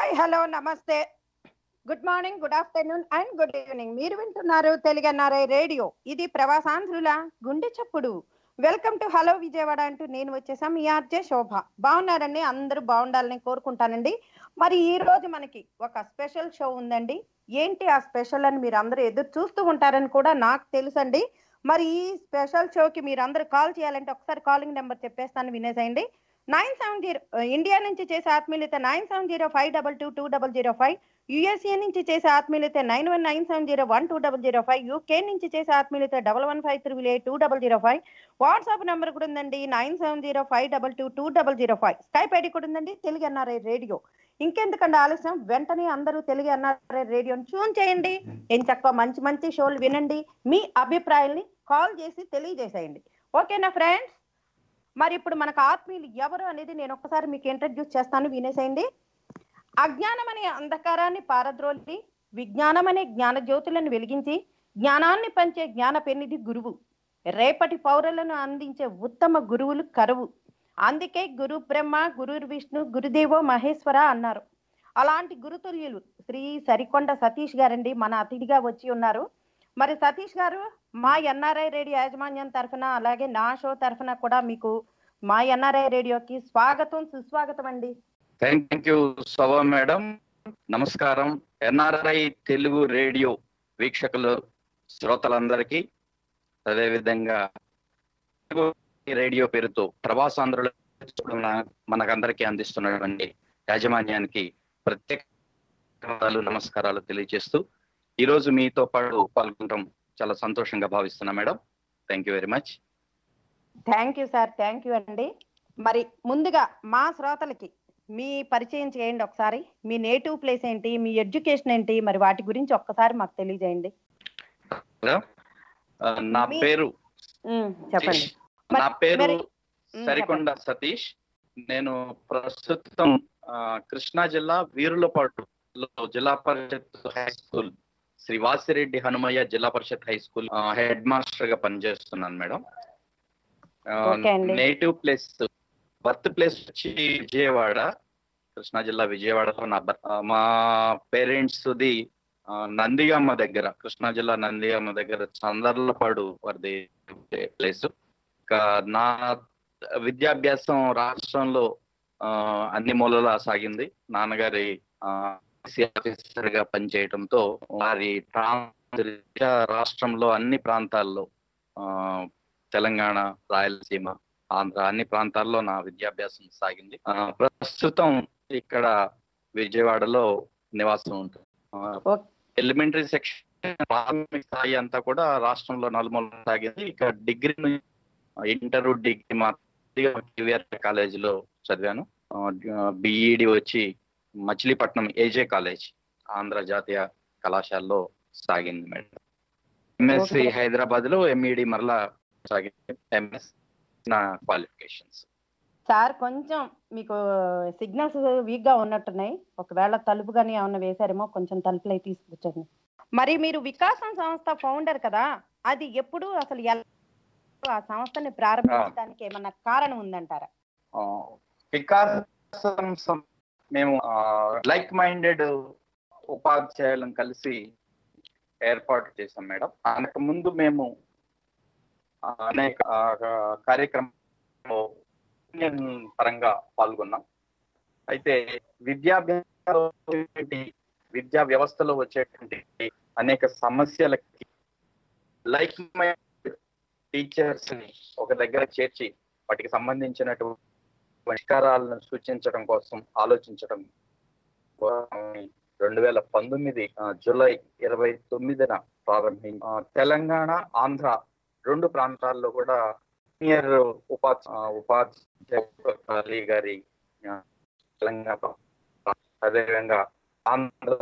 Hi hello నమస్తే good morning good afternoon and good evening మీరు వింటున్నారు తెలుగన్నారై రేడియో ఇది ప్రవాసాంధ్రుల గుండె చప్పుడు వెల్కమ్ టు హలో విజయవాడ అంటూ నేను వచ్చేసాం మీ ఆర్జే శోభ బాగున్నారండి అందరూ బాగుండాలని కోరుకుంటానండి మరి ఈ రోజు మనకి ఒక స్పెషల్ షో ఉందండి ఏంటి ఆ స్పెషల్ అని మీరు అందరూ ఎదురు చూస్తూ ఉంటారని కూడా నాకు తెలుసండి మరి ఈ స్పెషల్ షోకి మీరు అందరూ కాల్ చేయాలంటే ఒకసారి కాలింగ్ నెంబర్ చెప్పేస్తాను వినేసేయండి నైన్ సెవెన్ జీరో ఇండియా నుంచి చేసే ఆత్మీయత nine seven zero five double two two double zero five USA నుంచి చేసే ఆత్మీయత nine one nine seven zero one two double zero five UK నుంచి చేసే ఆత్మీయత double one five three eight two double zero five WhatsApp number కూడా ఉందండి nine seven zero five double two two double zero five Skype ID కూడా ఉందండి Telugu NRI radio ఇంకెందుకండి ఆలస్యం వెంటనే అందరూ తెలుగు ఎన్ఆర్ఐ రేడియోని ట్యూన్ చేయండి ఏం చక్కగా మంచి మంచి షోలు వినండి మీ అభిప్రాయాల్ని కాల్ చేసి తెలియజేసేయండి ఓకేనా ఫ్రెండ్స్ మరి ఇప్పుడు మనకు ఆత్మీయులు ఎవరు అనేది నేను ఒక్కసారి మీకు ఇంట్రడ్యూస్ చేస్తాను వినేసేయండి అజ్ఞానం అనే అంధకారాన్ని పారద్రోలి విజ్ఞానం అనే జ్ఞాన జ్యోతులను వెలిగించి జ్ఞానాన్ని పంచే జ్ఞాన పెన్నిధి గురువు రేపటి పౌరులను అందించే ఉత్తమ గురువులు కరువు అందుకే గురు బ్రహ్మ గురు విష్ణు గురుదేవో మహేశ్వర అన్నారు అలాంటి గురుతుల్యులు శ్రీ సరికొండ సతీష్ గారండి మన అతిథిగా వచ్చి ఉన్నారు మరి సతీష్ గారు మా ఎన్ఆర్ఐ రేడియో యాజమాన్యం తరఫున అలాగే నా షో తరఫున కూడా మీకు మా ఎన్ఆర్ఐ రేడియోకి స్వాగతం సుస్వాగతం అండి థ్యాంక్ యూ శోభ మేడం నమస్కారం ఎన్ఆర్ఐ తెలుగు రేడియో వీక్షకులు శ్రోతలందరికీ అదేవిధంగా తెలుగు రేడియో పేరుతో ప్రవాసాంధ్రుల మనకందరికీ అందిస్తున్నటువంటి యాజమాన్యానికి ప్రత్యేక ధన్యవాదాలు, నమస్కారాలు తెలియజేస్తూ ఈ రోజు మీతో పాటు పాల్గొనడం చాలా సంతోషంగా భావిస్తున్నా madam thank you very much thank you sir thank you అండి మరి ముందుగా మా శ్రోతలకి మీ పరిచయం చేయండి ఒకసారి మీ నేటివ్ ప్లేస్ ఏంటి మీ ఎడ్యుకేషన్ ఏంటి మరి వాటి గురించి ఒక్కసారి మాకు తెలియజేయండి ఆ, నా మీ- పేరు ఉమ్, చెప్పండి నా పేరు మరి- ఉమ్, సరికొండ సతీష్ నేను ప్రస్తుతం ఆ, కృష్ణా జిల్లా వీరులపాటులో Zilla Parishad high school Shri Vasireddy Hanumayya Zilla Parishad high school ఆ, హెడ్ మాస్టర్ గా పనిచేస్తున్నాను మేడం ఆ, ఓకే అండి. నేటివ్ ప్లేస్ బర్త్ ప్లేస్ వచ్చి విజయవాడ కృష్ణా జిల్లా విజయవాడలో నా బర్- ఆ, మా పేరెంట్స్ ది ఆ, నందిగామ దగ్గర కృష్ణా జిల్లా నందిగామ దగ్గర చందర్లపాడు వారిది ప్లేస్ ఇంకా నా విద్యాభ్యాసం రాష్ట్రంలో ఆ, అన్ని మూలలా సాగింది నాన్నగారి ఆఫీసర్ గా పనిచేయడంతో వారి ప్రాంత రీత్యా రాష్ట్రంలో అన్ని ప్రాంతాల్లో ఆ, తెలంగాణ రాయలసీమ ఆంధ్ర అన్ని ప్రాంతాల్లో నా విద్యాభ్యాసం సాగింది ఆ, ప్రస్తుతం ఇక్కడ విజయవాడలో నివాసం ఉంటుంది ఓకే. ఎలిమెంటరీ సెక్షన్ ప్రాథమిక స్థాయి అంతా కూడా రాష్ట్రంలో నలుమూల సాగింది ఇక డిగ్రీ ఇంటర్ డిగ్రీ మాత్రం కాలేజీలో చదివాను బిఈడి వచ్చి మచిలీపట్నం ఏజే కాలేజ్ ఆంధ్ర జాతీయ కళాశాలలో సాగింది మేడం ఎంఎస్సి Okay. హైదరాబాద్ లో ఎంఈడి మరలా సాగింది ఎంఎస్ నా క్వాలిఫికేషన్స్ సార్ కొంచెం మీకు సిగ్నల్స్ వీక్ గా ఉన్నట్టున్నాయి ఒకవేళ తలుపు కానీ ఏమన్నా వేశారేమో కొంచెం తలుపులు అయి తీసుకొచ్చండి మరి మీరు వికాసం సంస్థ ఫౌండర్ కదా అది ఎప్పుడు అసలు ఎలా ఆ సంస్థని ప్రారంభించడానికి ఏమన్నా కారణం ఉందంటారా ఆ, వికాసం సం- మేము లైక్ మైండెడ్ ఉపాధ్యాయులను కలిసి ఏర్పాటు చేశాం మేడం అంతకు ముందు మేము ఆ, అనేక ఆ, కార్యక్రమంలో యూనియన్ పరంగా పాల్గొన్నాం అయితే విద్యాభ్యాసంలో వచ్చేటువంటి విద్యా వ్యవస్థలో వచ్చేటువంటి అనేక సమస్యలకి లైక్ మైండ్ టీచర్స్ ని ఒక దగ్గర చేర్చి వాటికి సంబంధించినటువంటి పరిష్కారాలను సూచించడం కోసం ఆలోచించడం రెండు వేల పంతొమ్మిది ఆ, జూలై ఇరవై తొమ్మిదిన ప్రారంభించి ఆ, తెలంగాణ ఆంధ్ర రెండు ప్రాంతాల్లో కూడా సీనియర్ ఉపాధి ఆ, ఉపాధ్యాయులు గారి ఆ, తెలంగాణ ప్రా- అదేవిధంగా ఆంధ్ర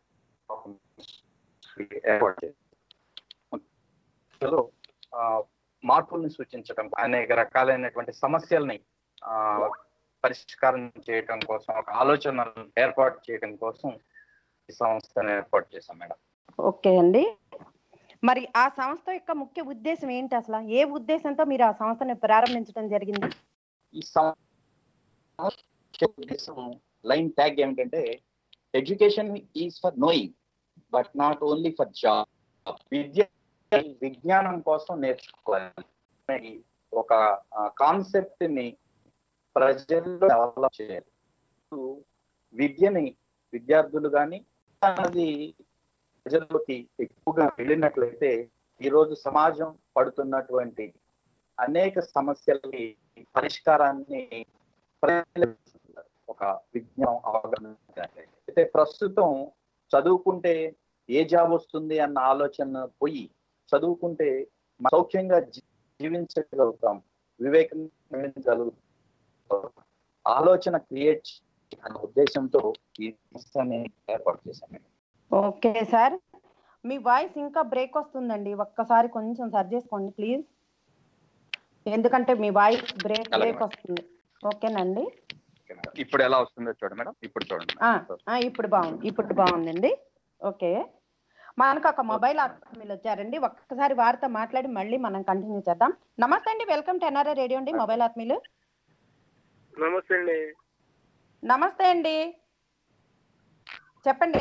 ఏర్పాటు చేశారు. ఆ, మార్పుల్ని సూచించడం అనేక రకాలైనటువంటి సమస్యల్ని ఆ, పరిష్కారం చేయడం కోసం ఒక ఆలోచనను ఏర్పాటు చేయడం కోసం ఈ సంస్థను ఏర్పాటు చేశాం మేడం ఓకే అండి మరి ఆ సంస్థ యొక్క ముఖ్య ఉద్దేశం ఏంటి అసలు ఏ ఉద్దేశంతో మీరు ఆ సంస్థని ప్రారంభించడం జరిగింది ఈ సంస్థ ఉద్దేశం లైన్ ట్యాగ్ ఏమిటంటే education is for knowing but not only for job విద్య విజ్ఞానం కోసం నేర్చుకోవాలి ఒక కాన్సెప్ట్ ని ప్రజల్లో డెవలప్ చేయాలి విద్యని విద్యార్థులు కానీ అది ప్రజల్లోకి ఎక్కువగా వెళ్ళినట్లయితే ఈ రోజు సమాజం పడుతున్నటువంటి అనేక సమస్యలకి పరిష్కారాన్ని ప్రజలు ఒక విజ్ఞానం అవగాహన అయితే ప్రస్తుతం చదువుకుంటే ఏ జాబ్ వస్తుంది అన్న ఆలోచన పోయి చదువుకుంటే సౌఖ్యంగా జీవించగలుగుతాం వివేకంగా జీవించగలుగుతాం ఆలోచన క్రియేట్ అనే ఉద్దేశంతో ఈ సంస్థని ఏర్పాటు చేశాను ఓకే సార్ మీ వాయిస్ ఇంకా బ్రేక్ వస్తుందండి ఒక్కసారి కొంచెం సరి చేసుకోండి ప్లీజ్ ఎందుకంటే మీ వాయిస్ బ్రేక్ అలాగే బ్రేక్ వస్తుంది ఓకేనండి ఇప్పుడు ఎలా వస్తుందో చూడండి మేడం ఇప్పుడు చూడండి ఆ, ఆ, ఇప్పుడు బాగుంది ఇప్పుడు బాగుందండి ఓకే మనకు ఒక మొబైల్ ఆత్మీయులు వచ్చారండి ఒక్కసారి వారితో మాట్లాడి మళ్ళీ మనం కంటిన్యూ చేద్దాం నమస్తే అండి వెల్కమ్ టు ఎన్ఆర్ఐ రేడియో అండి మొబైల్ ఆత్మీయులు నమస్తే అండి నమస్తే అండి చెప్పండి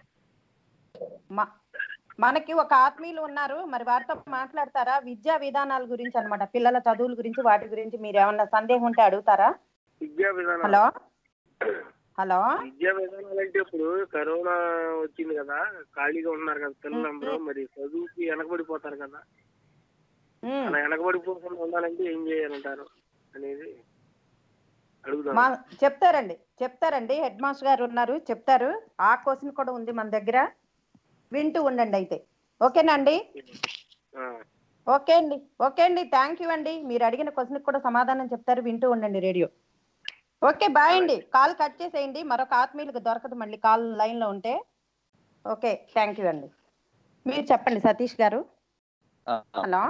మ- మనకి ఒక ఆత్మీయులు ఉన్నారు మరి వారితో మాట్లాడతారా విద్యా విధానాల గురించి అన్నమాట పిల్లల చదువుల గురించి వాటి గురించి మీరు ఏమన్నా సందేహం ఉంటే అడుగుతారా విద్యా విధానాలు హలో హలో విద్యా విధానాలు అంటే ఇప్పుడు కరోనా వచ్చింది కదా ఖాళీగా ఉన్నారు కదా పిల్లలందరూ మరి చదువుకి వెనకబడిపోతారు కదా ఉమ్. అలా వెనకబడిపోకుండా ఉండాలంటే ఏం చేయాలంటారు అనేది అడుగుదాం మా చెప్తారండి చెప్తారండి హెడ్ మాస్టర్ గారు ఉన్నారు చెప్తారు ఆ క్వశ్చన్ కూడా ఉంది మన దగ్గర వింటూ ఉండండి అయితే ఓకేనా అండి ఆ, ఓకే అండి ఓకే అండి థ్యాంక్ యూ అండి మీరు అడిగిన క్వశ్చన్ కూడా సమాధానం చెప్తారు వింటూ ఉండండి రేడియో ఓకే బాయ్ అండి కాల్ కట్ చేసేయండి మరొక ఆత్మీయులకు దొరకదు మళ్ళీ కాల్ లైన్ లో ఉంటే ఓకే థ్యాంక్ యూ అండి మీరు చెప్పండి సతీష్ గారు ఆ, హలో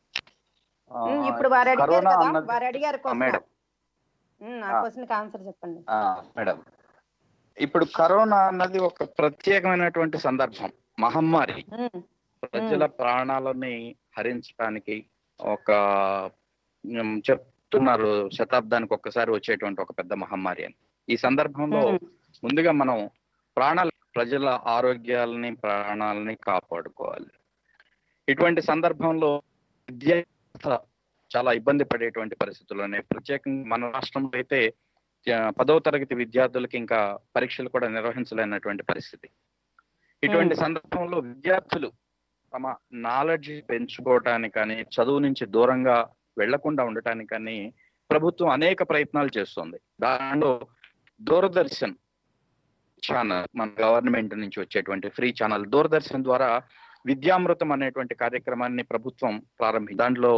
ఆ, ఉమ్, ఇప్పుడు వారు అడిగారు కరోనా కదా అన్నది- వారు అడిగారు ఆ, క్వశ్చన్ మేడం ఆ ఆ. క్వశ్చన్ కి ఆన్సర్ చెప్పండి ఆ, మేడం ఇప్పుడు కరోనా అన్నది ఒక ప్రత్యేకమైనటువంటి సందర్భం మహమ్మారి ఉమ్, ప్రజల ప్రాణాలని హరించడానికి ఒక ఉమ్, చెప్తున్నారు శతాబ్దానికి ఒక్కసారి వచ్చేటువంటి ఒక పెద్ద మహమ్మారి అని ఈ సందర్భంలో ఉమ్, ముందుగా మనం ప్రాణాల ప్రజల ఆరోగ్యాలని ప్రాణాలని కాపాడుకోవాలి ఇటువంటి సందర్భంలో విద్య చాలా ఇబ్బంది పడేటువంటి పరిస్థితుల్లోనే ప్రత్యేకంగా మన రాష్ట్రంలో అయితే ఆ, పదవ తరగతి విద్యార్థులకి ఇంకా పరీక్షలు కూడా నిర్వహించలేనటువంటి పరిస్థితి ఇటువంటి Hmm. సందర్భంలో విద్యార్థులు తమ నాలెడ్జ్ పెంచుకోవటానికి కానీ చదువు నుంచి దూరంగా వెళ్లకుండా ఉండటానికి కానీ ప్రభుత్వం అనేక ప్రయత్నాలు చేస్తుంది దానిలో దూరదర్శన్ ఛానల్ మన గవర్నమెంట్ నుంచి వచ్చేటువంటి ఫ్రీ ఛానల్ దూరదర్శన్ ద్వారా విద్యామృతం అనేటువంటి కార్యక్రమాన్ని ప్రభుత్వం ప్రారంభించింది దాంట్లో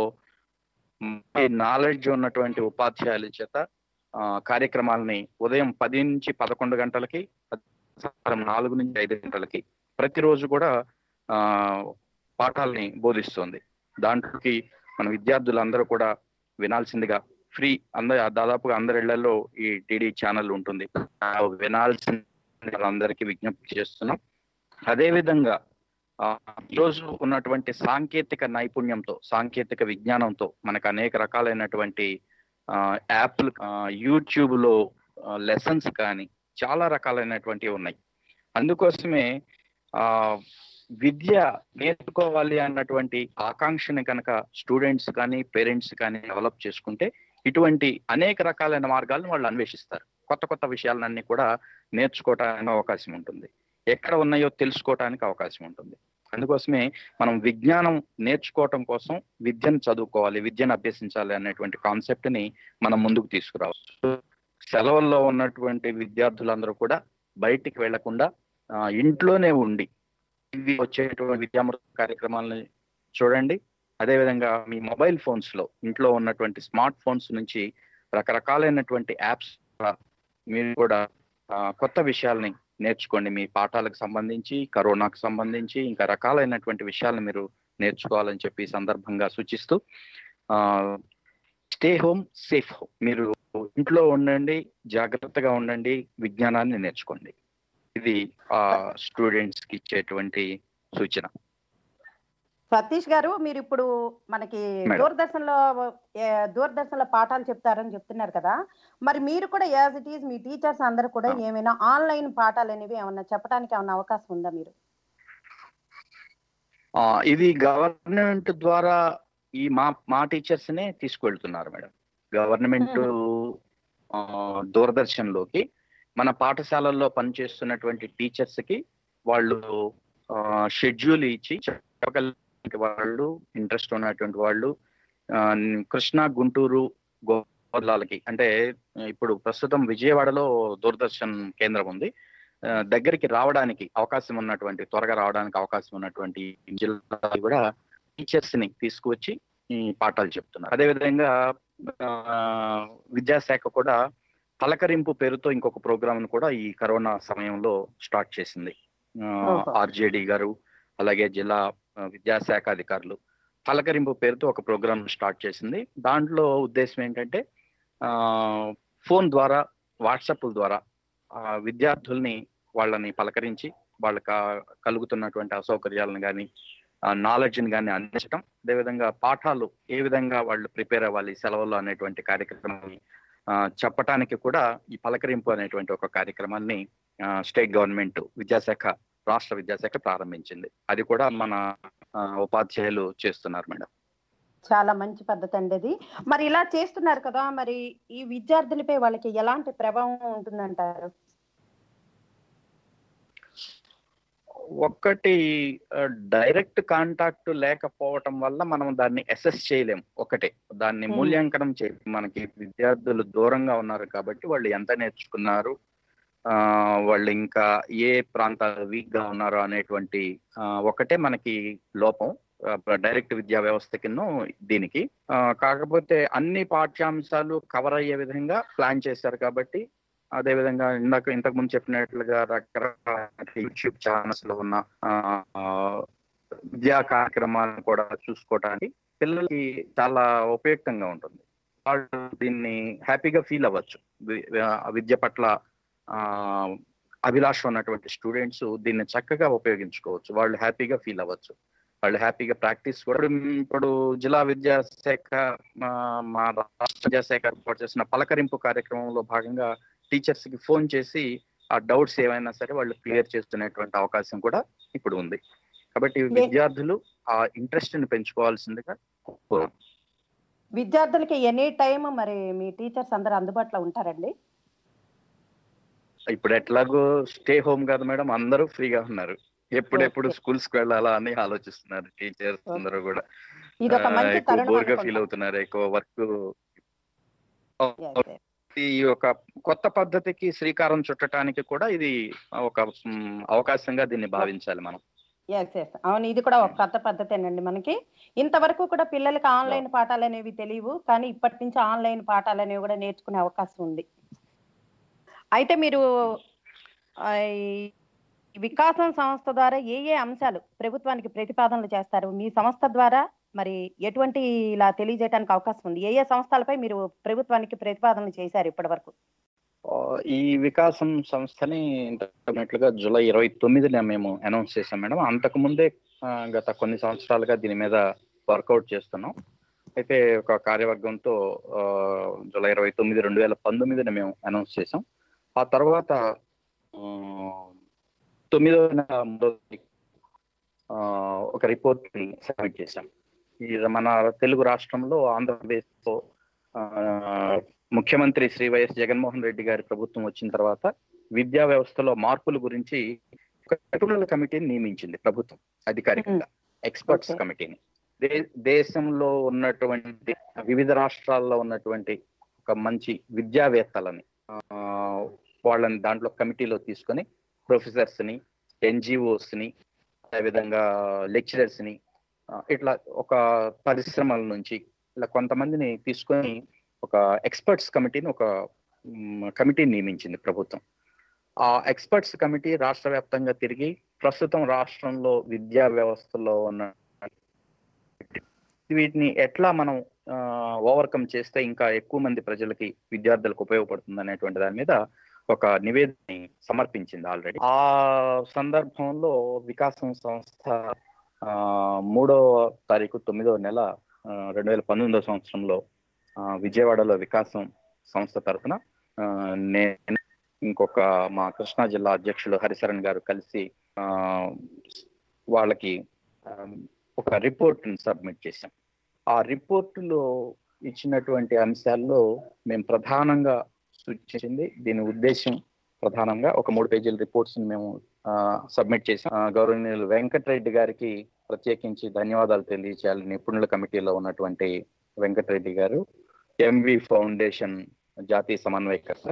నాలెడ్జ్ ఉన్నటువంటి ఉపాధ్యాయుల చేత ఆ, కార్యక్రమాలని ఉదయం పది నుంచి పదకొండు గంటలకి సాయంత్రం నాలుగు నుంచి ఐదు గంటలకి ప్రతిరోజు కూడా ఆ పాఠాలని బోధిస్తుంది దాంట్లోకి మన విద్యార్థులందరూ కూడా వినాల్సిందిగా ఫ్రీ అందరు దాదాపుగా అందరి ఇళ్లలో ఈ టీడీ ఛానల్ ఉంటుంది ఆ వినాల్సిన అందరికీ విజ్ఞప్తి చేస్తున్నాం అదే విధంగా ఆ, ఈరోజు ఉన్నటువంటి సాంకేతిక నైపుణ్యంతో సాంకేతిక విజ్ఞానంతో మనకు అనేక రకాలైనటువంటి ఆ, యాప్లు ఆ, యూట్యూబ్ లో లెసన్స్ కానీ చాలా రకాలైనటువంటివి ఉన్నాయి అందుకోసమే ఆ విద్య నేర్చుకోవాలి అన్నటువంటి ఆకాంక్షని కనుక స్టూడెంట్స్ కానీ పేరెంట్స్ కానీ డెవలప్ చేసుకుంటే ఇటువంటి అనేక రకాలైన మార్గాలను వాళ్ళు అన్వేషిస్తారు కొత్త కొత్త విషయాలన్నీ కూడా నేర్చుకోవటానికి అవకాశం ఉంటుంది ఎక్కడ ఉన్నాయో తెలుసుకోవటానికి అవకాశం ఉంటుంది అందుకోసమే మనం విజ్ఞానం నేర్చుకోవటం కోసం విద్యను చదువుకోవాలి విద్యను అభ్యసించాలి అనేటువంటి కాన్సెప్ట్ ని మనం ముందుకు తీసుకురావచ్చు సెలవుల్లో ఉన్నటువంటి విద్యార్థులందరూ కూడా బయటికి వెళ్లకుండా ఆ, ఇంట్లోనే ఉండి ఇవి వచ్చేటువంటి విద్యామృత కార్యక్రమాలని చూడండి అదేవిధంగా మీ మొబైల్ ఫోన్స్ లో ఇంట్లో ఉన్నటువంటి స్మార్ట్ ఫోన్స్ నుంచి రకరకాలైనటువంటి యాప్స్ మీరు కూడా ఆ, కొత్త విషయాల్ని నేర్చుకోండి మీ పాఠాలకు సంబంధించి కరోనాకు సంబంధించి ఇంకా రకాలైనటువంటి విషయాలను మీరు నేర్చుకోవాలని చెప్పి ఈ సందర్భంగా సూచిస్తూ స్టే హోమ్ సేఫ్ హోమ్ మీరు ఇంట్లో ఉండండి జాగ్రత్తగా ఉండండి విజ్ఞానాన్ని నేర్చుకోండి ఇది ఆ స్టూడెంట్స్ కి ఇచ్చేటువంటి సూచన సతీష్ గారు మీరు ఇప్పుడు మనకి మేడం. దూరదర్శన్ లో దూరదర్శన్ లో పాఠాలు చెప్తారని చెప్తున్నారు కదా మరి మీరు కూడా యాజ్ ఇట్ ఈస్ మీ టీచర్స్ అందరూ కూడా ఆ. ఏమైనా ఆన్లైన్ పాఠాలు అనేవి ఏమన్నా చెప్పడానికి ఏమన్నా అవకాశం ఉందా మీరు ఆ, ఇది గవర్నమెంట్ ద్వారా ఈ మా మా టీచర్స్ నే తీసుకువెళ్తున్నారు మేడం గవర్నమెంట్ దూరదర్శన్ లోకి మన పాఠశాలల్లో పనిచేస్తున్నటువంటి టీచర్స్ కి వాళ్ళు షెడ్యూల్ ఇచ్చి చెప్పగలిగే వాళ్ళు ఇంట్రెస్ట్ ఉన్నటువంటి వాళ్ళు ఆ, కృష్ణా గుంటూరు గోదాలకి అంటే ఇప్పుడు ప్రస్తుతం విజయవాడలో దూరదర్శన్ కేంద్రం ఉంది ఆ, దగ్గరికి రావడానికి అవకాశం ఉన్నటువంటి త్వరగా రావడానికి అవకాశం ఉన్నటువంటి జిల్లా కూడా టీచర్స్ ని తీసుకువచ్చి ఈ పాఠాలు చెప్తున్నారు అదేవిధంగా ఆ, విద్యాశాఖ కూడా పలకరింపు పేరుతో ఇంకొక ప్రోగ్రామ్ కూడా ఈ కరోనా సమయంలో స్టార్ట్ చేసింది ఓహో. ఆర్జేడి గారు అలాగే జిల్లా ఆ, విద్యాశాఖ అధికారులు పలకరింపు పేరుతో ఒక ప్రోగ్రామ్ స్టార్ట్ చేసింది దాంట్లో ఉద్దేశం ఏంటంటే ఆ, ఫోన్ ద్వారా వాట్సాప్ ద్వారా ఆ, విద్యార్థుల్ని వాళ్ళని పలకరించి వాళ్ళకి ఆ కలుగుతున్నటువంటి అసౌకర్యాలను కానీ నాలెడ్జ్ని కానీ అందించడం అదేవిధంగా పాఠాలు ఏ విధంగా వాళ్ళు ప్రిపేర్ అవ్వాలి సెలవుల్లో అనేటువంటి కార్యక్రమాన్ని ఆ, చెప్పటానికి కూడా ఈ పలకరింపు అనేటువంటి ఒక కార్యక్రమాన్ని ఆ, స్టేట్ గవర్నమెంట్ విద్యాశాఖ రాష్ట్ర విద్యాశాఖ ప్రారంభించింది అది కూడా మన ఆ, ఉపాధ్యాయులు చేస్తున్నారు మేడం చాలా మంచి పద్ధతి అండి అది మరి ఇలా చేస్తున్నారు కదా మరి ఈ విద్యార్థులపై వాళ్ళకి ఎలాంటి ప్రభావం ఉంటుందంటారు ఒక్కటి డైరెక్ట్ కాంటాక్ట్ లేకపోవటం వల్ల మనం దాన్ని అసెస్ చేయలేం ఒకటే దాన్ని Hmm. మూల్యాంకనం చే మనకి విద్యార్థులు దూరంగా ఉన్నారు కాబట్టి వాళ్ళు ఎంత నేర్చుకున్నారు ఆ, వాళ్ళు ఇంకా ఏ ప్రాంతాలు వీక్ గా ఉన్నారు అనేటువంటి ఆ, ఒకటే మనకి లోపం డైరెక్ట్ విద్యా వ్యవస్థ కింద దీనికి ఆ, కాకపోతే అన్ని పాఠ్యాంశాలు కవర్ అయ్యే విధంగా ప్లాన్ చేశారు కాబట్టి అదే విధంగా ఇందాక ఇంతకు ముందు చెప్పినట్లుగా రకరకాల యూట్యూబ్ ఛానల్స్ లో ఉన్న ఆ, ఆ, విద్యా కార్యక్రమాలను కూడా చూసుకోవడానికి పిల్లలకి చాలా ఉపయుక్తంగా ఉంటుంది వాళ్ళు దీన్ని హ్యాపీగా ఫీల్ అవ్వచ్చు వి- ఆ, విద్య పట్ల ఆ, అభిలాష ఉన్నటువంటి స్టూడెంట్స్ దీన్ని చక్కగా ఉపయోగించుకోవచ్చు వాళ్ళు హ్యాపీగా ఫీల్ అవ్వచ్చు వాళ్ళు హ్యాపీగా ప్రాక్టీస్ కూడా ఇప్పుడు జిల్లా విద్యాశాఖ మా మా రాష్ట్ర విద్యాశాఖ ఏర్పాటు చేసిన పలకరింపు కార్యక్రమంలో భాగంగా టీచర్స్ కి ఫోన్ చేసి ఆ డౌట్స్ ఏమైనా సరే వాళ్ళు క్లియర్ చేసుకునేటువంటి అవకాశం కూడా ఇప్పుడు ఉంది కాబట్టి విద్యార్థులు ఆ ఇంట్రెస్ట్ ని పెంచుకోవాల్సిందిగా కోరు- విద్యార్థులకి ఎనీ టైం మరి మీ టీచర్స్ అందరూ అందుబాటులో ఉంటారండి ఇప్పుడు ఎట్లాగో స్టే హోమ్ కదా మేడం అందరూ ఫ్రీగా ఉన్నారు ఎప్పుడెప్పుడు Okay. స్కూల్స్ కి వెళ్ళాలా అని ఆలోచిస్తున్నారు టీచర్స్ Okay. అందరూ కూడా ఇది ఒక ఆ, మంచి ఎక్కువ తరుణం బోర్ గా అనుకుంటా. ఫీల్ అవుతున్నారు ఎక్కువ వర్క్ Yes, yes. ఈ ఒక కొత్త పద్ధతికి శ్రీకారం చుట్టడానికి కూడా ఇది ఒక మ్, అవకాశంగా దీన్ని భావించాలి మనం ఎస్ ఎస్ అవును ఇది కూడా ఒక కొత్త పద్ధతేనండి మనకి ఇంతవరకు కూడా పిల్లలకి ఆన్లైన్ పాఠాలు అనేవి తెలియవు కానీ ఇప్పటి నుంచి ఆన్లైన్ పాఠాలు అనేవి కూడా నేర్చుకునే అవకాశం ఉంది అయితే మీరు ఆ, ఈ వికాసం సంస్థ ద్వారా ఏ ఏ అంశాలు ప్రభుత్వానికి ప్రతిపాదనలు చేస్తారు మీ సంస్థ ద్వారా మరి ఎటువంటి ఇలా తెలియజేయడానికి అవకాశం ఉంది ఏ ఏ సంస్థలపై మీరు ప్రభుత్వానికి ప్రతిపాదనలు చేశారు ఇప్పటి వరకు ఆ, ఈ వికాసం సంస్థని ఇంతకున్నట్లుగా జూలై ఇరవై తొమ్మిదిన మేము అనౌన్స్ చేసాం మేడం అంతకు ముందే ఆ, గత కొన్ని సంవత్సరాలుగా దీని మీద వర్కౌట్ చేస్తున్నాం అయితే ఒక కార్యవర్గంతో ఆ, జూలై ఇరవై తొమ్మిది రెండు వేల పంతొమ్మిదిన మేము అనౌన్స్ చేసాం ఆ తర్వాత ఆ, తొమ్మిదో నెల మూడో తారీఖు, ఆ, ఒక రిపోర్ట్ సబ్మిట్ చేశాం ఇది మన తెలుగు రాష్ట్రంలో ఆంధ్రప్రదేశ్లో ఆ, ముఖ్యమంత్రి శ్రీ వైఎస్ జగన్మోహన్ రెడ్డి గారి ప్రభుత్వం వచ్చిన తర్వాత విద్యా వ్యవస్థలో మార్పుల గురించి ఒక నిపుణుల కమిటీని నియమించింది ప్రభుత్వం అధికారికంగా ఎక్స్పర్ట్స్ Okay. కమిటీని దే- దేశంలో ఉన్నటువంటి వివిధ రాష్ట్రాల్లో ఉన్నటువంటి ఒక మంచి విద్యావేత్తలని ఆ, వాళ్ళని దాంట్లో కమిటీలో తీసుకొని ప్రొఫెసర్స్ ని ఎన్జిఓస్ ని అదేవిధంగా లెక్చరర్స్ ని ఆ, ఇట్లా ఒక పరిశ్రమల నుంచి ఇలా కొంతమందిని తీసుకొని ఒక ఎక్స్పర్ట్స్ కమిటీని ఒక కమిటీని నియమించింది ప్రభుత్వం ఆ ఎక్స్పర్ట్స్ కమిటీ రాష్ట్ర వ్యాప్తంగా తిరిగి ప్రస్తుతం రాష్ట్రంలో విద్యా వ్యవస్థలో ఉన్న వీటిని ఎట్లా మనం ఓవర్కమ్ చేస్తే ఇంకా ఎక్కువ మంది ప్రజలకి విద్యార్థులకు ఉపయోగపడుతుంది అనేటువంటి దాని మీద ఒక నివేదికని సమర్పించింది ఆల్రెడీ ఆ సందర్భంలో వికాసం సంస్థ ఆ, మూడో తారీఖు తొమ్మిదో నెల ఆ, రెండు వేల పంతొమ్మిదో సంవత్సరంలో ఆ, విజయవాడలో వికాసం సంస్థ తరఫున ఆ, నేను ఇంకొక మా కృష్ణా జిల్లా అధ్యక్షులు హరిశరణ్ గారు కలిసి ఆ, వాళ్ళకి ఆ, ఒక రిపోర్ట్ సబ్మిట్ చేశాం ఆ రిపోర్టులో ఇచ్చినటువంటి అంశాల్లో మేము ప్రధానంగా సూచించింది దీని ఉద్దేశం ప్రధానంగా ఒక మూడు పేజీల రిపోర్ట్స్ మేము సబ్మిట్ చేశాం ఆ, గౌరవనీయులు వెంకటరెడ్డి గారికి ప్రత్యేకించి ధన్యవాదాలు తెలియజేయాలి నిపుణుల కమిటీలో ఉన్నటువంటి వెంకటరెడ్డి గారు ఎంవి ఫౌండేషన్ జాతీయ సమన్వయకర్త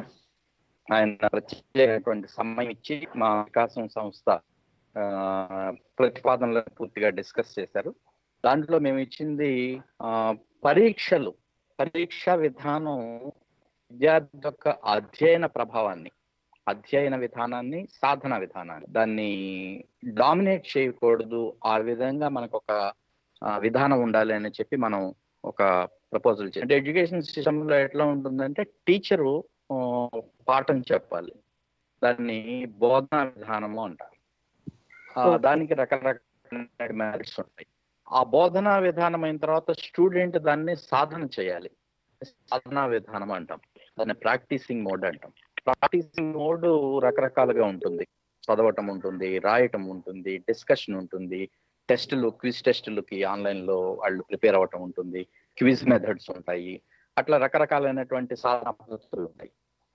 ఆయన ప్రత్యేకమైనటువంటి సమయం ఇచ్చి మా వికాసం సంస్థ ఆ, ప్రతిపాదనలను పూర్తిగా డిస్కస్ చేశారు దాంట్లో మేము ఇచ్చింది ఆ, పరీక్షలు పరీక్షా విధానం విద్యార్థి యొక్క అధ్యయన ప్రభావాన్ని అధ్యయన విధానాన్ని సాధన విధానాన్ని దాన్ని డామినేట్ చేయకూడదు ఆ విధంగా మనకు ఒక ఆ, విధానం ఉండాలి అని చెప్పి మనం ఒక ప్రపోజల్ చేయాలి అంటే ఎడ్యుకేషన్ సిస్టంలో ఎట్లా ఉంటుందంటే టీచరు ఆ, పాఠం చెప్పాలి దాన్ని బోధనా విధానము అంటారు ఆ, Okay. దానికి రకరకాల మ్యాథడ్స్ ఉంటాయి ఆ బోధనా విధానం అయిన తర్వాత స్టూడెంట్ దాన్ని సాధన చేయాలి సాధనా విధానం అంటాం దాన్ని ప్రాక్టీసింగ్ మోడ్ అంటాం ప్రాక్టీసింగ్ మోడ్ రకరకాలుగా ఉంటుంది చదవటం ఉంటుంది రాయటం ఉంటుంది డిస్కషన్ ఉంటుంది టెస్టులు క్విజ్ టెస్టులకి ఆన్లైన్ లో వాళ్ళు ప్రిపేర్ అవ్వటం ఉంటుంది క్విజ్ మెథడ్స్ ఉంటాయి అట్లా రకరకాలైనటువంటి సాధన పద్ధతులు ఉంటాయి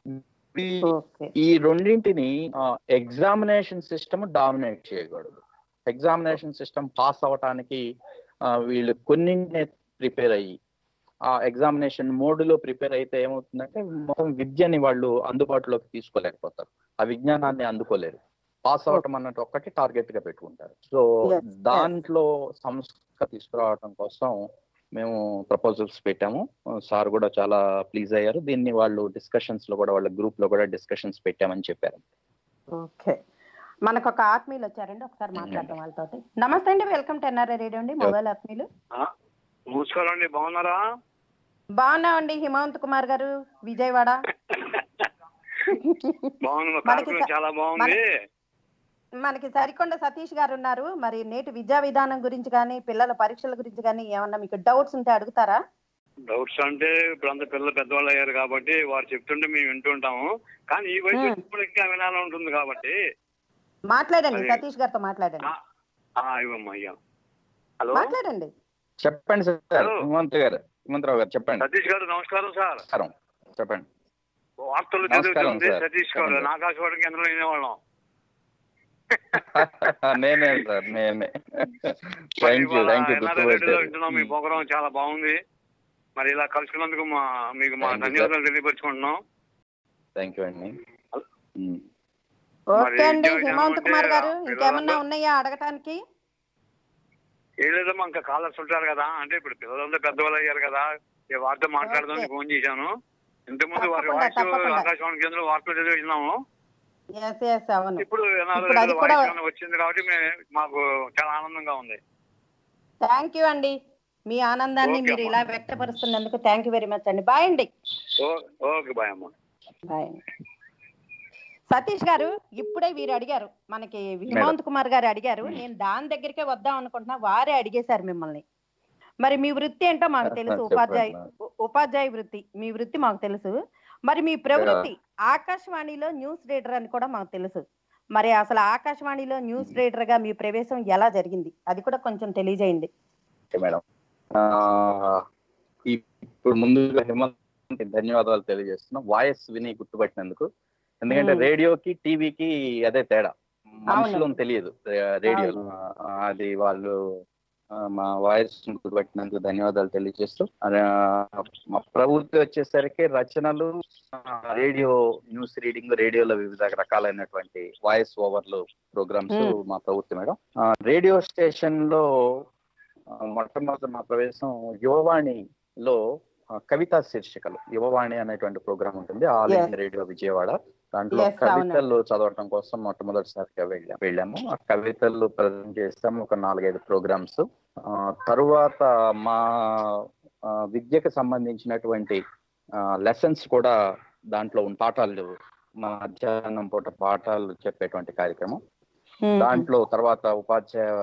ఈ- ఓకే ఈ రెండింటిని ఎగ్జామినేషన్ సిస్టమ్ డామినేట్ చేయకూడదు ఎగ్జామినేషన్ సిస్టమ్ పాస్ అవ్వటానికి ఆ, వీళ్ళు కొన్ని ప్రిపేర్ అయ్యి ఆ ఎగ్జామినేషన్ మోడ్లో ప్రిపేర్ అయితే ఏమవుతుందంటే మొత్తం విద్యని వాళ్ళు అందుబాటులోకి తీసుకోలేకపోతారు ఆ విజ్ఞానాన్ని అందుకోలేరు పాస్ అవటం అన్నట్టు ఒక్కటి టార్గెట్ గా పెట్టుకుంటారు సో Yes, yes. దాంట్లో సంస్థ తీసుకురావడం కోసం మేము ప్రపోజల్స్ పెట్టాము సార్ కూడా చాలా ప్లీజ్ అయ్యారు దీన్ని వాళ్ళు డిస్కషన్స్ లో కూడా వాళ్ళ గ్రూప్ లో కూడా డిస్కషన్స్ పెట్టామని చెప్పారు ఓకే మనకు ఒక ఆత్మీయులు వచ్చారండి ఒకసారి మాట్లాడదాం వాళ్ళతో నమస్తే అండి వెల్కమ్ టు ఎన్ఆర్ఐ రేడియో అండి మొబైల్ ఆత్మీయులు నమస్కారం అండి బాగున్నారా బాగున్నామండి హిమవంత్ కుమార్ గారు విజయవాడ బాగుంది మా మనకి కార్యక్రమం స- చాలా బాగుంది మనకి సరికొండ సతీష్ గారు ఉన్నారు మరి నేటి విద్యా విధానం గురించి కానీ పిల్లల పరీక్షల గురించి కానీ ఏమన్నా మీకు డౌట్స్ ఉంటే అడుగుతారా డౌట్స్ అంటే ఇప్పుడు అంత పిల్లలు పెద్దవాళ్ళు అయ్యారు కాబట్టి వారు చెప్తుంటే మేము వింటుంటాము కానీ ఈ వయసు Hmm. వచ్చినప్పుడు ఇంకా వినాలని ఉంటుంది కాబట్టి మాట్లాడండి అదే. సతీష్ గారితో మాట్లాడండి ఆ, ఆ, ఇవ్వమ్మా అయ్యా హలో మాట్లాడండి చెప్పండి సార్ Hello. హిమంత్ గారు హిమంతరావు గారు చెప్పండి సతీష్ గారు నమస్కారం సార్ నమస్కారం చెప్పండి వార్తలు నమస్కారం, చదువుతుంది సార్. సతీష్ గారు చెప్పండి. ఆకాశవాణి కేంద్రంలో వినేవాళ్ళం నేనే సార్ నేనే మరి థ్యాంక్ యూ ఇవాళ థ్యాంక్ యూ NRI రేడియోలో వింటున్నాం మీ ప్రోగ్రామ్ చాలా బాగుంది మరి ఇలా కలుసుకున్నందుకు మా మీకు మా Thank you, ధన్యవాదాలు తెలియపరుచుకుంటున్నాం థ్యాంక్ యూ అండి ఉమ్. ఓకే అండి విద్యా విధానం హిమవంత్ అంటే కుమార్ గారు పిల్లలందరూ- ఇంకేమన్నా ఉన్నాయా అడగటానికి ఏం లేదమ్మా ఇంకా కాలర్స్ ఉంటారు కదా అంటే ఇప్పుడు పిల్లలందరూ పెద్దవాళ్ళు అయ్యారు కదా ఈ వార్త మాట్లాడదామని Okay. ఫోన్ చేశాను ఇంతకుముందు వారి తప్పకుండా, వాయిస్ తప్పకుండా. ఆకాశవాణి కేంద్రంలో వార్తలు చదివి విన్నాము ఎస్ ఎస్ అవును ఇప్పుడు ఎన్ఆర్ఐ ఇప్పుడు అది కూడా- వాయిస్ ఏమైనా వచ్చింది కాబట్టి మే- మాకు చాలా ఆనందంగా ఉంది థ్యాంక్ యూ అండి మీ ఆనందాన్ని ఓకే మీరు అమ్మా. ఇలా వ్యక్తపరుస్తున్నందుకు థ్యాంక్ యూ వెరీ మచ్ అండి బాయ్ అండి ఓ- ఓకే బాయ్ అమ్మా బాయ్ అండి. సతీష్ గారు ఇప్పుడే వీరు అడిగారు మనకి హిమవంత్ కుమార్ గారు అడిగారు నేను దాని దగ్గరికే వద్దాం అనుకుంటున్నా వారే అడిగేశారు మిమ్మల్ని మరి మీ వృత్తి ఏంటో మాకు తెలుసు చెప్పండి. ఉపాధ్యాయ ఉ- ఉపాధ్యాయ వృత్తి మీ వృత్తి మాకు తెలుసు మరి మీ ప్రవృత్తి ఆకాశవాణిలో న్యూస్ రీడర్ అని కూడా మాకు తెలుసు మరి అసలు ఆకాశవాణిలో న్యూస్ రీడర్ గా మీ ప్రవేశం ఎలా జరిగింది అది కూడా కొంచెం తెలియజేయండి ఓకే మేడం ఆ, ఇప్పుడు ముందుగా హిమంత్ ధన్యవాదాలు తెలియజేస్తున్నాం వాయిస్ విని గుర్తుపట్టినందుకు ఎందుకంటే Hmm. రేడియోకి టీవీకి అదే తేడా మనుషులను తెలియదు రేడియో అది వాళ్ళు ఆ, మా వాయిస్ గుర్తుపట్టినందుకు ధన్యవాదాలు తెలియజేస్తూ ఆ, మా ప్రవృత్తి వచ్చేసరికి రచనలు ఆ, రేడియో న్యూస్ రీడింగ్ రేడియోలో వివిధ రకాలైనటువంటి వాయిస్ ఓవర్లు ప్రోగ్రామ్స్ Hmm. మా ప్రవృత్తి మేడం ఆ, రేడియో స్టేషన్ లో ఆ, మొట్టమొదటి మా ప్రవేశం యువవాణిలో ఆ, కవితా శీర్షికలు యువవాణి అనేటువంటి ప్రోగ్రామ్ ఉంటుంది all Yes. India radio Vijayawada దాంట్లో Yes, అవును. కవితలు చదవటం కోసం మొట్టమొదటిసారిగా వెళ్ళాం వెళ్ళాము ఆ కవితలు ప్రజెంట్ చేస్తాము ఒక నాలుగైదు ప్రోగ్రామ్స్ తరువాత మా ఆ, విద్యకు సంబంధించినటువంటి లెసన్స్ కూడా దాంట్లో ఉన్న పాఠాలు మా మధ్యాహ్నం పూట పాఠాలు చెప్పేటువంటి కార్యక్రమం దాంట్లో తర్వాత ఉపాధ్యాయ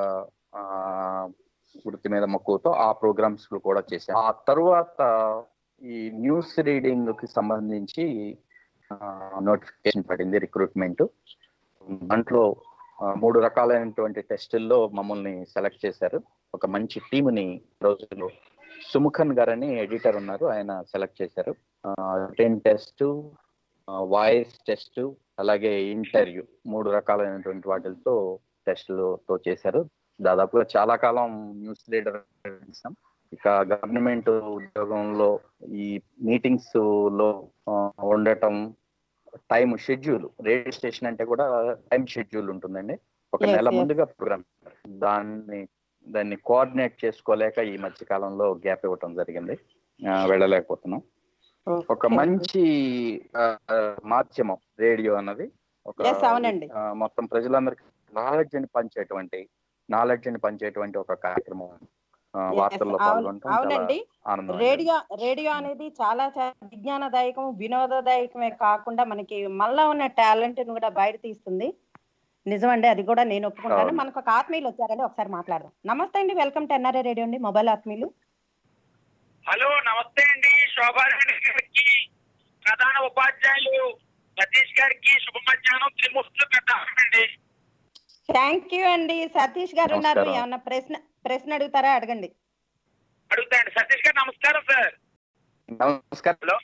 ఆ, వృత్తి మీద మక్కువతో ఆ ప్రోగ్రామ్స్ కూడా చేశాను ఆ తరువాత ఈ న్యూస్ రీడింగ్ కి సంబంధించి నోటిఫికేషన్ పడింది రిక్రూట్మెంట్ దాంట్లో ఆ, మూడు రకాలైనటువంటి టెస్టుల్లో మమ్మల్ని సెలెక్ట్ చేశారు ఒక మంచి టీముని రోజులు సుముఖన్ గారని ఎడిటర్ ఉన్నారు ఆయన సెలెక్ట్ చేశారు టెన్ టెస్ట్ వాయిస్ టెస్ట్ అలాగే ఇంటర్వ్యూ మూడు రకాలైనటువంటి వాటితో టెస్టులతో చేశారు దాదాపుగా చాలా కాలం న్యూస్ రీడర్ చేశాం ఇక గవర్నమెంట్ ఉద్యోగంలో ఈ మీటింగ్స్ లో ఆ, ఉండటం టైం షెడ్యూల్ రేడియో స్టేషన్ అంటే కూడా టైం షెడ్యూల్ ఉంటుందండి ఒక Yes, నెల yes. ముందుగా ప్రోగ్రామ్ దాన్ని దాన్ని కోఆర్డినేట్ చేసుకోలేక ఈ మధ్య కాలంలో గ్యాప్ ఇవ్వటం జరిగింది ఆ, వెళ్ళలేకపోతున్నాం ఒక మంచి ఆ, ఆ, మాధ్యమం రేడియో అన్నది ఒక Yes, అవునండి. ఆ, మొత్తం ప్రజలందరికీ నాలెడ్జ్ ని పంచేటువంటి నాలెడ్జ్ ని పంచేటువంటి ఒక కార్యక్రమం ఆ, Yes, వార్తల్లో అవును- పాల్గొనడం చాలా అవునండి ఆనందం రేడియో రేడియో అనేది చాలా చాలా విజ్ఞానదాయకం వినోదదాయకమే కాకుండా మనకి మళ్ళా ఉన్న టాలెంట్ ను కూడా బయట తీస్తుంది నిజమండి అది కూడా నేను ఒప్పుకుంటాను అవును. మనకు ఒక ఆత్మీయులు వచ్చారండి ఒకసారి మాట్లాడదాం నమస్తే అండి వెల్కమ్ టు ఎన్ఆర్ఏ రేడియో అండి మొబైల్ ఆత్మీయులు హలో నమస్తే అండి శోభారాణి గారికి ప్రధాన ఉపాధ్యాయులు సతీష్ గారికి శుభ మధ్యాహ్నం త్రిమూర్తులు అండి థ్యాంక్ యూ అండి సతీష్ గారు ఉన్నారు నమస్కారం. ఏమన్నా ప్రశ్న ప్రశ్న అడుగుతారా అడగండి అడుగుతాండి సతీష్ గారు నమస్కారం సార్ నమస్కారం హలో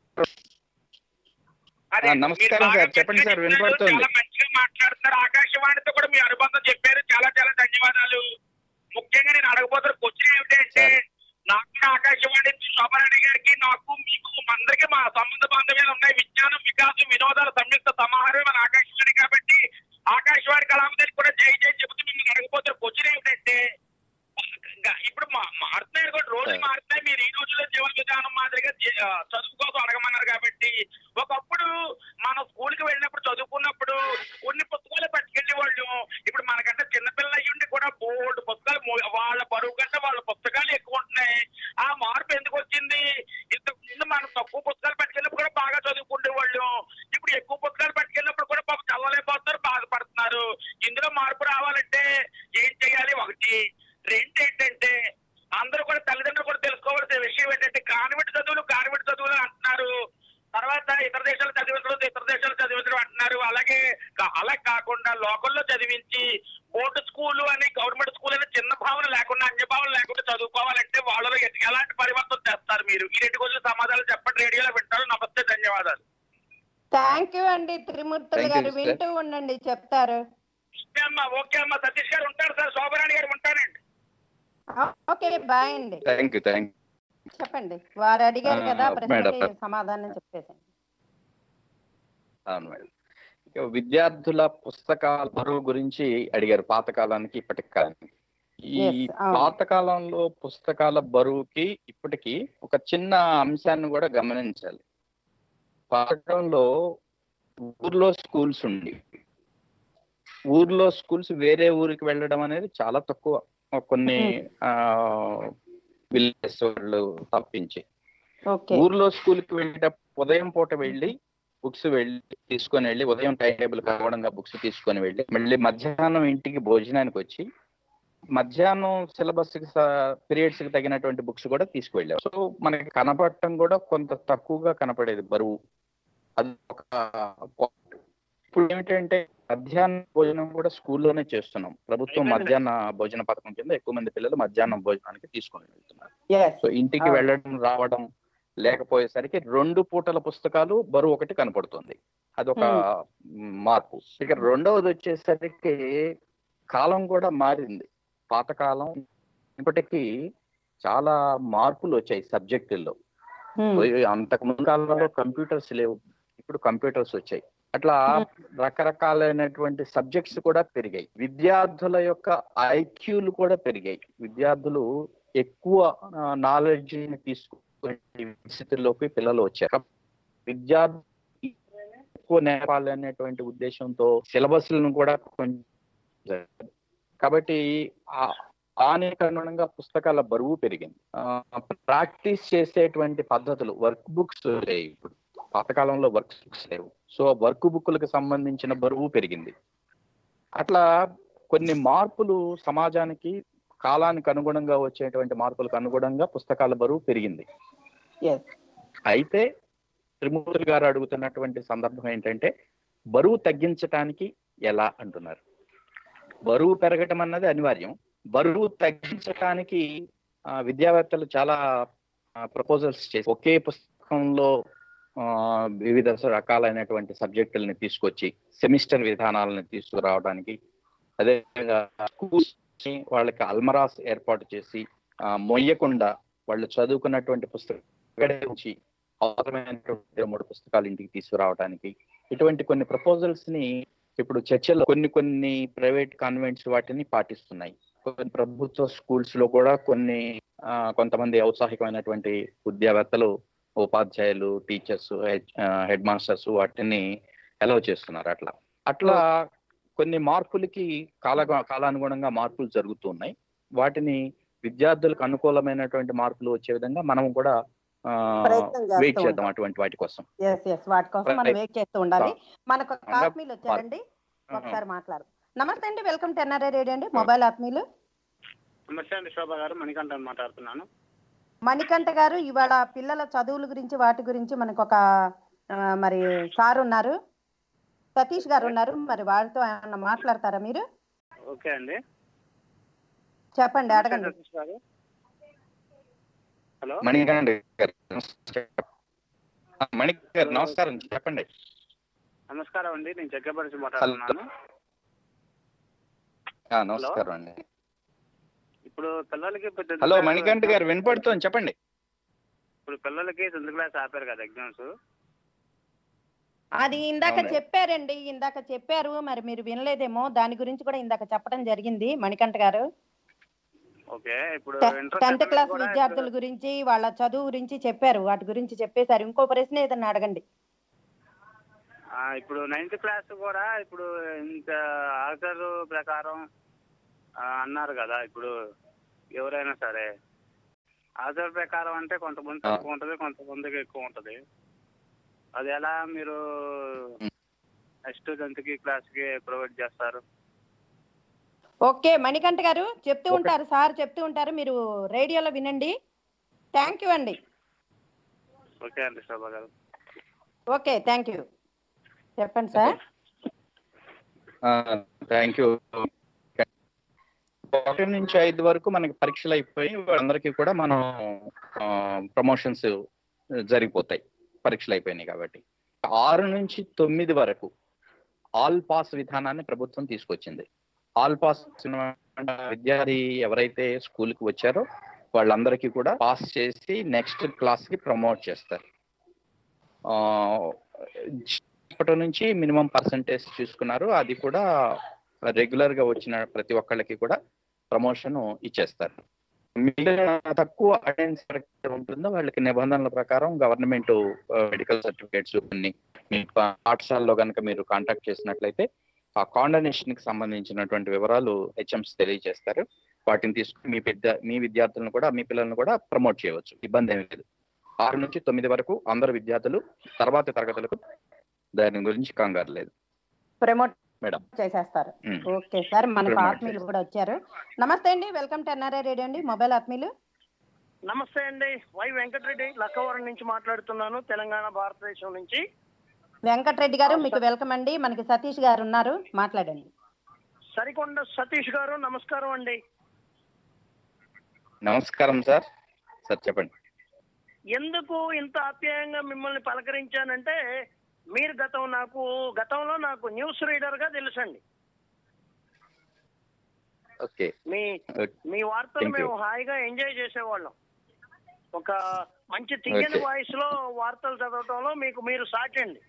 అదే, ఆ, మీరు నమస్కారం బాగా సార్. చెప్పండి సార్, మంచిగా వినపడుతోంది. చాలా మంచిగా మాట్లాడుతున్నారు ఆకాశవాణితో కూడా మీ అనుబంధం చెప్పారు చాలా చాలా ధన్యవాదాలు ముఖ్యంగా నేను అడగబోతున్న క్వశ్చన్ ఏమిటంటే సరే. నాకు కూడా ఆకాశవాణి శోభారాణి గారికి నాకు మీకు అందరికీ మా సంబంధ బాంధవ్యాలు ఉన్నాయి విజ్ఞానం వికాసం వినోదాల సంయుక్త సమాహారం మన ఆకాశవాణి కాబట్టి ఆకాశవాణి కళామందరికి కూడా జై జై చెబుతూ మిమ్మల్ని అడగబోతున్న క్వశ్చన్ ఏమిటంటే ఇంకా ఇప్పుడు మా- మారుతున్నాయి కూడా రోజులు సరే. మారుతున్నాయి మీరు ఈ రోజుల్లో జీవన విధానం మాదిరిగా జీ- ఆ, చదువు కోసం అడగమన్నారు కాబట్టి ఒకప్పుడు మనం స్కూల్ కి వెళ్ళినప్పుడు చదువుకున్నప్పుడు కొన్ని పుస్తకాలు పట్టుకెళ్ళే వాళ్ళు ఇప్పుడు మనకంటే చిన్నపిల్లలు అయ్యుండి కూడా బోర్డు పుస్తకాలు మో- వాళ్ళ బరువు కంటే వాళ్ళ పుస్తకాలు ఎక్కువ ఉంటున్నాయి ఆ మార్పు ఎందుకు వచ్చింది ఇంతకు ముందు మనం తక్కువ పుస్తకాలు పట్టుకెళ్ళినప్పుడు కూడా బాగా చదువుకునే వాళ్ళు ఇప్పుడు ఎక్కువ పుస్తకాలు పట్టుకెళ్ళినప్పుడు కూడా పాపం చదవలేకపోతున్నారు బాధపడుతున్నారు ఇందులో మార్పు రావాలంటే ఏం చేయాలి ఒకటి రెండు ఏంటంటే అందరూ కూడా తల్లిదండ్రులు కూడా తెలుసుకోవాల్సిన విషయం ఏంటంటే కాన్వెంట్ చదువులు కాన్వెంట్ చదువులు అంటున్నారు తర్వాత ఇతర దేశాలు చదివించడం ఇతర దేశాలు చదివించడం అంటున్నారు అలాగే కా- అలా కాకుండా లోకల్లో చదివించి బోర్డు స్కూల్ అని గవర్నమెంట్ స్కూల్ అని చిన్న భావన లేకుండా అన్య భావన లేకుండా చదువుకోవాలంటే వాళ్ళలో ఎ- ఎలాంటి పరివర్తన చేస్తారు మీరు ఈ రెండు రోజులు సమాధానం చెప్పండి రేడియోలో వింటారు నమస్తే ధన్యవాదాలు థ్యాంక్ యూ అండి త్రిమూర్తులు Thank you, గారు sister. వింటూ ఉండండి చెప్తారు ఓకే అమ్మా ఓకే అమ్మా సతీష్ గారు ఉంటారు సార్ శోభరాణి గారు ఉంటారండి ఓకే బాయ్ అండి థ్యాంక్ యూ థ్యాంక్ చెప్పండి వారు అడిగారు ఆ, కదా ప్రశ్నకి మేడం. సమాధానం చెప్పేసండి అవును మేడం ఇక విద్యార్థుల పుస్తకాల బరువు గురించి అడిగారు పాతకాలానికి ఇప్పటి కాలానికి ఈ Yes, అవును. పాతకాలంలో పుస్తకాల బరువుకి ఇప్పటికి ఒక చిన్న అంశాన్ని కూడా గమనించాలి పాతకాలంలో ఊర్లో స్కూల్స్ ఉండి ఊర్లో స్కూల్స్ వేరే ఊరికి వెళ్ళడం అనేది చాలా తక్కువ కొన్ని ఆ విలేజెస్ వాళ్ళు తప్పించి ఓకే ఊర్లో స్కూల్ కి వెళ్ళేటప్పుడు ఉదయం పూట వెళ్ళి బుక్స్ వెళ్ళి తీసుకొని వెళ్ళి ఉదయం టైం టేబుల్ కావడంగా బుక్స్ తీసుకొని వెళ్ళి మళ్ళీ మధ్యాహ్నం ఇంటికి భోజనానికి వచ్చి మధ్యాహ్నం సిలబస్ కి పీరియడ్స్ కి తగినటువంటి బుక్స్ కూడా తీసుకువెళ్ళారు సో మనకి కనపడటం కూడా కొంత తక్కువగా కనపడేది బరువు అది ఒక point. ఇప్పుడు ఏమిటంటే మధ్యాహ్న భోజనం కూడా స్కూల్లోనే చేస్తున్నాం ప్రభుత్వం అయిపోయింది. మధ్యాహ్న భోజన పథకం కింద ఎక్కువ మంది పిల్లలు మధ్యాహ్నం భోజనానికి తీసుకొని వెళ్తున్నారు ఎస్ సో ఇంటికి అవును. వెళ్ళడం రావడం లేకపోయేసరికి రెండు పూటల పుస్తకాలు బరువు ఒకటి కనపడుతుంది అదొక మార్పు ఇక రెండవది వచ్చేసరికి కాలం కూడా మారింది పాతకాలం ఇప్పటికీ చాలా మార్పులు వచ్చాయి సబ్జెక్టుల్లో అంతకు ముందు కాలంలో కంప్యూటర్స్ లేవు ఇప్పుడు కంప్యూటర్స్ వచ్చాయి అట్లా రకరకాలైనటువంటి సబ్జెక్ట్స్ కూడా పెరిగాయి విద్యార్థుల యొక్క ఐక్యూలు కూడా పెరిగాయి విద్యార్థులు ఎక్కువ నాలెడ్జ్ ని తీసుకునే పరిస్థితుల్లోకి పిల్లలు వచ్చారు విద్యార్థి ఎక్కువ నేర్పాలి అనేటువంటి ఉద్దేశంతో సిలబస్లను కూడా కొంచెం కాబట్టి ఆ- దానికి అనుగుణంగా పుస్తకాల బరువు పెరిగింది ప్రాక్టీస్ చేసేటువంటి పద్ధతులు వర్క్ బుక్స్ లేవు ఇప్పుడు పాతకాలంలో వర్క్ బుక్స్ లేవు సో వర్క్ బుక్లకు సంబంధించిన బరువు పెరిగింది అట్లా కొన్ని మార్పులు సమాజానికి కాలానికి అనుగుణంగా వచ్చేటువంటి మార్పులకు అనుగుణంగా పుస్తకాల బరువు పెరిగింది Yes. అయితే త్రిమూర్తులు గారు అడుగుతున్నటువంటి సందర్భం ఏంటంటే బరువు తగ్గించటానికి ఎలా అంటున్నారు బరువు పెరగటం అన్నది అనివార్యం బరువు తగ్గించటానికి ఆ, విద్యావేత్తలు చాలా ప్రపోజల్స్ చేసి ఒకే పుస్తకంలో ఆ, వివిధ రకాలైనటువంటి సబ్జెక్టులని తీసుకొచ్చి సెమిస్టర్ విధానాలను తీసుకురావడానికి అదేవిధంగా schools ని వాళ్ళకి అల్మరాస్ ఏర్పాటు చేసి ఆ, మొయ్యకుండా వాళ్ళు చదువుకున్నటువంటి పుస్తకం ఇక్కడే ఉంచి అవసరమైనటువంటి మూడు పుస్తకాలు ఇంటికి తీసుకురావడానికి ఇటువంటి కొన్ని ప్రపోజల్స్ ని ఇప్పుడు చర్చలో కొన్ని కొన్ని ప్రైవేట్ కాన్వెంట్స్ వాటిని పాటిస్తున్నాయి కొన్ని ప్రభుత్వ స్కూల్స్ లో కూడా కొన్ని ఆ, కొంతమంది ఔత్సాహికమైనటువంటి విద్యావేత్తలు ఉపాధ్యాయులు టీచర్స్ హెడ్ మాస్టర్స్ వాటిని అలౌ చేస్తున్నారు అట్లా అట్లా కొన్ని మార్పులకి కాల కాలానుగుణంగా మార్పులు జరుగుతున్నాయి వాటిని విద్యార్థులకు అనుకూలమైనటువంటి మార్పులు వచ్చే విధంగా మనం కూడా ప్రయత్నం చేస్తూ వెయిట్ చేద్దాం ఉంటాం. అటువంటి వాటి కోసం ఎస్ ఎస్ వాటి కోసం మనం Right. వెయిట్ చేస్తూ ఉండాలి మనకు ఒక ఇంకా ఆత్మీయులు వచ్చారండి ఒకసారి మాట్లాడు నమస్తే అండి వెల్కమ్ టు ఎన్ఆర్ఐ రేడియో అండి మొబైల్ ఆత్మీయులు నమస్తే అండి శోభా గారు మణికంఠన్ మాట్లాడుతున్నాను మణికంఠ గారు ఇవాళ పిల్లల చదువుల గురించి వాటి గురించి మనకు ఒక ఆ, మరి సార్ ఉన్నారు సతీష్ గారు ఉన్నారు మరి వారితో ఏమన్నా మాట్లాడతారా మీరు ఓకే అండి చెప్పండి అడగండి సతీష్ గారు హలో మణికంఠ గారు ఆ, మణిక్ గారు నమస్కారం చెప్పండి నమస్కారం అండి నేను జగ్గపరిచి మాట్లాడుతున్నాను ఆ, నమస్కారం అండి ఇప్పుడు పిల్లలకి ఇప్పుడు tenth హలో class- మణికంఠ గారు వినపడుతుంది చెప్పండి ఇప్పుడు పిల్లలకి టెన్త్ క్లాస్ ఆపారు కదా ఎగ్జామ్స్ అది ఇందాక అవును. చెప్పారండి ఇందాక చెప్పారు మరి మీరు వినలేదేమో దాని గురించి కూడా ఇందాక చెప్పడం జరిగింది మణికంఠ గారు ఓకే ఇప్పుడు ఇంటర్ టెన్త్ సెకండ్ క్లాస్ కూడా విద్యార్థుల గురించి వాళ్ళ చదువు గురించి చెప్పారు వాటి గురించి చెప్పేశారు ఇంకో ప్రశ్న ఏదన్నా అడగండి ఆ, ఇప్పుడు నైన్త్ క్లాస్ కూడా ఇప్పుడు ఇంత ఆర్డర్ ప్రకారం ఆ, అన్నారు కదా ఇప్పుడు ఎవరైనా సరే ఆర్డర్ ప్రకారం అంటే కొంతమంది ఆ. తక్కువ ఉంటుంది కొంతమందికి ఎక్కువ ఉంటుంది అది ఎలా మీరు నెక్స్ట్ టెన్త్ కి క్లాస్ కి ప్రొవైడ్ చేస్తారు ఓకే మణికంఠ గారు చెప్తూ ఓకే. ఉంటారు సార్ చెప్తూ ఉంటారు మీరు రేడియోలో వినండి థ్యాంక్ యూ అండి ఓకే అండి శోభా గారు ఓకే థ్యాంక్ యూ చెప్పండి సార్ థ్యాంక్ యూ ఒకటి నుంచి ఐదు వరకు మనకి పరీక్షలు అయిపోయి వాళ్ళందరికీ కూడా మనం ప్రమోషన్స్ జరిగిపోతాయి పరీక్షలు అయిపోయినాయి కాబట్టి ఆరు నుంచి తొమ్మిది వరకు ఆల్ పాస్ విధానాన్ని ప్రభుత్వం తీసుకొచ్చింది ఆల్ పాస్ విద్యార్థి ఎవరైతే స్కూల్ కి వచ్చారో వాళ్ళందరికీ కూడా పాస్ చేసి నెక్స్ట్ క్లాస్ కి ప్రమోట్ చేస్తారు ఆ, ఇప్పటి నుంచి మినిమం పర్సంటేజ్ చూసుకున్నారు అది కూడా రెగ్యులర్ గా వచ్చిన ప్రతి ఒక్కళ్ళకి కూడా ప్రమోషన్ ఇచ్చేస్తారు మిగిలిన తక్కువ అటెండెన్స్ ఉంటుందో వాళ్ళకి నిబంధనల ప్రకారం గవర్నమెంట్ మెడికల్ సర్టిఫికేట్స్ కొన్ని మీ పాఠశాలలో కనుక మీరు కాంటాక్ట్ చేసినట్లయితే ఆ కాండనేషన్ కి సంబంధించినటువంటి వివరాలు హెచ్ఎంస్ తెలియజేస్తారు వాటిని తీసుకుని మీ విద్యా మీ విద్యార్థులను కూడా మీ పిల్లలను కూడా ప్రమోట్ చేయవచ్చు ఇబ్బంది ఏమీ లేదు ఆరు నుంచి తొమ్మిది వరకు అందరు విద్యార్థులు తర్వాతి తరగతులకు దాని గురించి కంగారు లేదు ప్రమోట్ మేడం చేసేస్తారు ఉమ్. ఓకే సార్ మనకు Promote ఆత్మీయులు కూడా వచ్చారు నమస్తే అండి వెల్కమ్ టు ఎన్ఆర్ఐ రేడియో అండి మొబైల్ ఆత్మీయులు నమస్తే అండి వై వెంకటరెడ్డి లక్కవరం నుంచి మాట్లాడుతున్నాను తెలంగాణ భారతదేశం నుంచి వెంకటరెడ్డి గారు మీకు వెల్కమ్ అండి మనకి సతీష్ గారు ఉన్నారు మాట్లాడండి సరికొండ సతీష్ గారు నమస్కారం అండి నమస్కారం సార్ సార్ చెప్పండి ఎందుకు ఇంత ఆప్యాయంగా మిమ్మల్ని పలకరించానంటే మీరు గతం నాకు గతంలో నాకు న్యూస్ రీడర్ గా తెలుసండి ఓకే మీ మీ వార్తలు Thank you. మేము హాయిగా ఎంజాయ్ చేసేవాళ్ళం ఒక మంచి తీయని Okay. వాయిస్ లో వార్తలు చదవటంలో మీకు మీరు సాటండి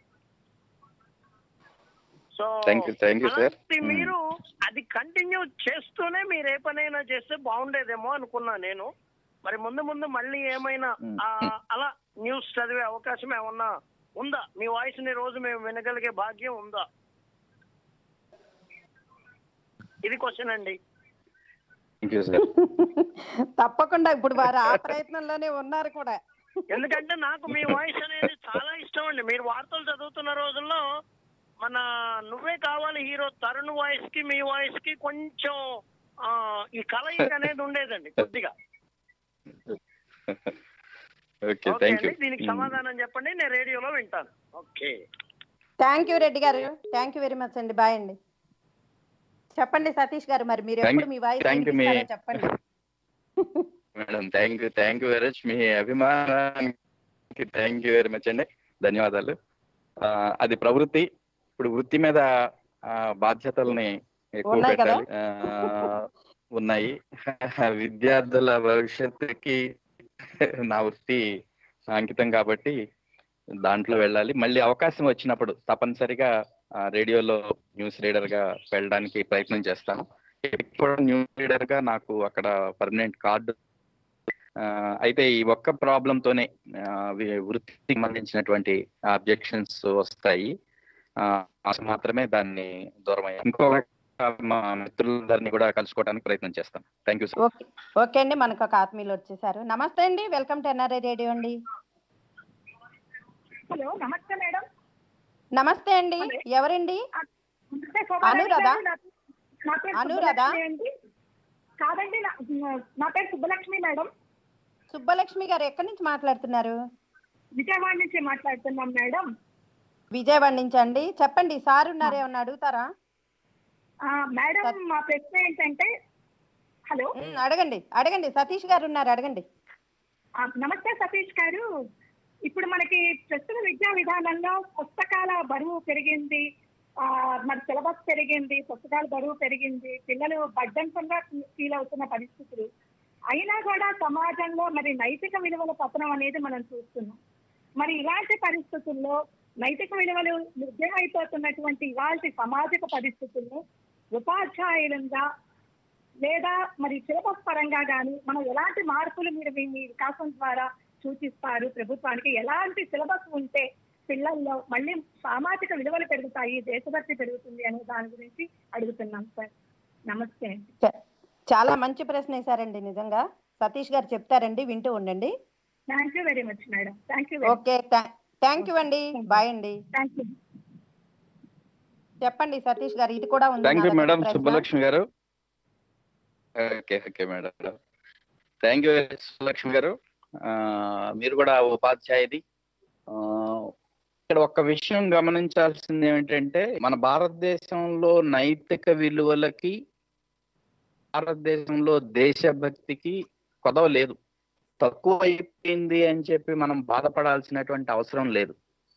so thank you thank you sir అలాంటి మీరు అది కంటిన్యూ చేస్తూనే మీరు ఏ పనైనా చేస్తే బాగుండేదేమో అనుకున్నా నేను మరి ముందు ముందు మళ్ళీ ఏమైనా మ్మ్. ఆ, అలా న్యూస్ చదివే అవకాశం ఏమన్నా ఉందా మీ వాయిస్ ని రోజు మేము వినగలిగే భాగ్యం ఉందా ఇది క్వశ్చన్ అండి థ్యాంక్ యూ సార్ తప్పకుండా ఇప్పుడు వారు ఆ ప్రయత్నంలోనే ఉన్నారు కూడా ఎందుకంటే నాకు మీ వాయిస్ అనేది చాలా ఇష్టం అండి మీరు వార్తలు చదువుతున్న రోజుల్లో మన నువ్వే కావాలి హీరో తరుణ్ వాయిస్ కి మీ వాయిస్ కి కొంచెం ఆ, ఈ కలయిక అనేది ఉండేదండి కొద్దిగా ఓకే ఓకే థ్యాంక్ అండి దీనికి యూ సమాధానం చెప్పండి నేను రేడియోలో వింటాను ఓకే థ్యాంక్ యూ రెడ్డి గారు థ్యాంక్ యూ వెరీ మచ్ అండి బాయ్ అండి చెప్పండి సతీష్ గారు మరి మీరు Thank- ఎప్పుడు మీ వాయిస్ thank you, మీ- వినిపిస్తారో చెప్పండి madam thank you thank you very much మీ అభిమానానికి థ్యాంక్ యూ వెరీ మచ్ అండి ధన్యవాదాలు ఆ, అది ప్రవృత్తి ఇప్పుడు వృత్తి మీద ఆ, బాధ్యతల్ని ఎక్కువ ఉన్నాయి కదా? పెట్టాలి ఆ, ఉన్నాయి విద్యార్థుల భవిష్యత్తుకి నా వృత్తి అంకితం కాబట్టి దాంట్లో వెళ్ళాలి మళ్ళీ అవకాశం వచ్చినప్పుడు తప్పనిసరిగా ఆ, రేడియోలో న్యూస్ రీడర్ గా వెళ్ళడానికి ప్రయత్నం చేస్తాను ఇప్పుడు న్యూస్ రీడర్ గా నాకు అక్కడ పర్మనెంట్ కార్డు ఆ, అయితే ఈ ఒక్క ప్రాబ్లం తోనే ఆ, వి- వృత్తికి సంబంధించినటువంటి అబ్జెక్షన్స్ వస్తాయి ఆ, అసలు మాత్రమే దాన్ని దూరం అయ్యాయి ఇంకొక మా మిత్రులందరినీ కూడా కలుసుకోవడానికి ప్రయత్నం చేస్తాను thank you sir okay okay అండి మనకు ఒక ఆత్మీయులు వచ్చేసారు నమస్తే అండి వెల్కమ్ టు ఎన్ఆర్ఐ రేడియో అండి హలో నమస్తే మేడం నమస్తే అండి ఎవరండి నమస్తే శోభారాణి అనురాధ? గారు. నా- నా పేరు అనురాధ? సుబ్బలక్ష్మి అండి కాదండి నా- నా పేరు సుబ్బలక్ష్మి మేడం సుబ్బలక్ష్మి గారు ఎక్కడి నుంచి మాట్లాడుతున్నారు విజయవాడ నుంచి మాట్లాడుతున్నాం మేడం విజయవాడ నుంచి అండి చెప్పండి సార్ ఉన్నారు ఏమన్నా అడుగుతారా ఆ, మేడం మా ప్రశ్న ఏంటంటే హలో ఉమ్, అడగండి అడగండి సతీష్ గారు ఉన్నారు అడగండి ఆ, నమస్తే సతీష్ గారు ఇప్పుడు మనకి ప్రస్తుత విద్యా విధానంలో పుస్తకాల బరువు పెరిగింది ఆ, మరి సిలబస్ పెరిగింది పుస్తకాల బరువు పెరిగింది పిల్లలు బడ్డంతంగా ఫీల్ అవుతున్న పరిస్థితులు అయినా కూడా సమాజంలో మరి నైతిక విలువల పతనం అనేది మనం చూస్తున్నాం మరి ఇలాంటి పరిస్థితుల్లో నైతిక విలువలు నిర్జయమైపోతున్నటువంటి ఇలాంటి సామాజిక పరిస్థితుల్లో ఉపాధ్యాయులంగా లేదా మరి సిలబస్ పరంగా కానీ మనం ఎలాంటి మార్పులు మీరు మీ మీ వికాసం ద్వారా సూచిస్తారు ప్రభుత్వానికి ఎలాంటి సిలబస్ ఉంటే పిల్లల్లో మళ్ళీ సామాజిక విలువలు పెరుగుతాయి దేశభక్తి పెరుగుతుంది అనే దాని గురించి అడుగుతున్నాం సార్ నమస్తే అండి చ- చాలా మంచి ప్రశ్న వేశారండి నిజంగా సతీష్ గారు చెప్తారండి వింటూ ఉండండి thank you very much madam thank you very okay thank you అండి బాయ్ అండి థ్యాంక్ యూ చెప్పండి సతీష్ గారు ఇది కూడా ఉంది థ్యాంక్ యూ నా దగ్గర మేడం ప్రశ్న. సుబ్బలక్ష్మి గారు okay okay madam thank you Subbalakshmi గారు ఆ, మీరు కూడా ఉపాధ్యాయుది ఆ, ఇక్కడ ఒక్క విషయం గమనించాల్సింది ఏమిటంటే మన భారతదేశంలో నైతిక విలువలకి భారతదేశంలో దేశభక్తికి కొదవ లేదు తక్కువ అయిపోయింది అని చెప్పి మనం బాధపడాల్సినటువంటి అవసరం లేదు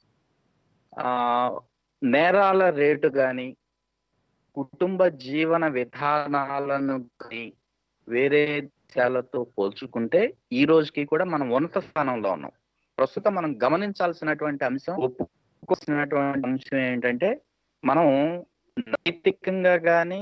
ఆ నేరాల రేటు కానీ కుటుంబ జీవన విధానాలను కానీ వేరే దేశాలతో పోల్చుకుంటే ఈ రోజుకి కూడా మనం ఉన్నత స్థానంలో ఉన్నాం ప్రస్తుతం మనం గమనించాల్సినటువంటి అంశం ఒప్పుకోవాల్సినటువంటి అంశం ఏంటంటే మనం నైతికంగా కానీ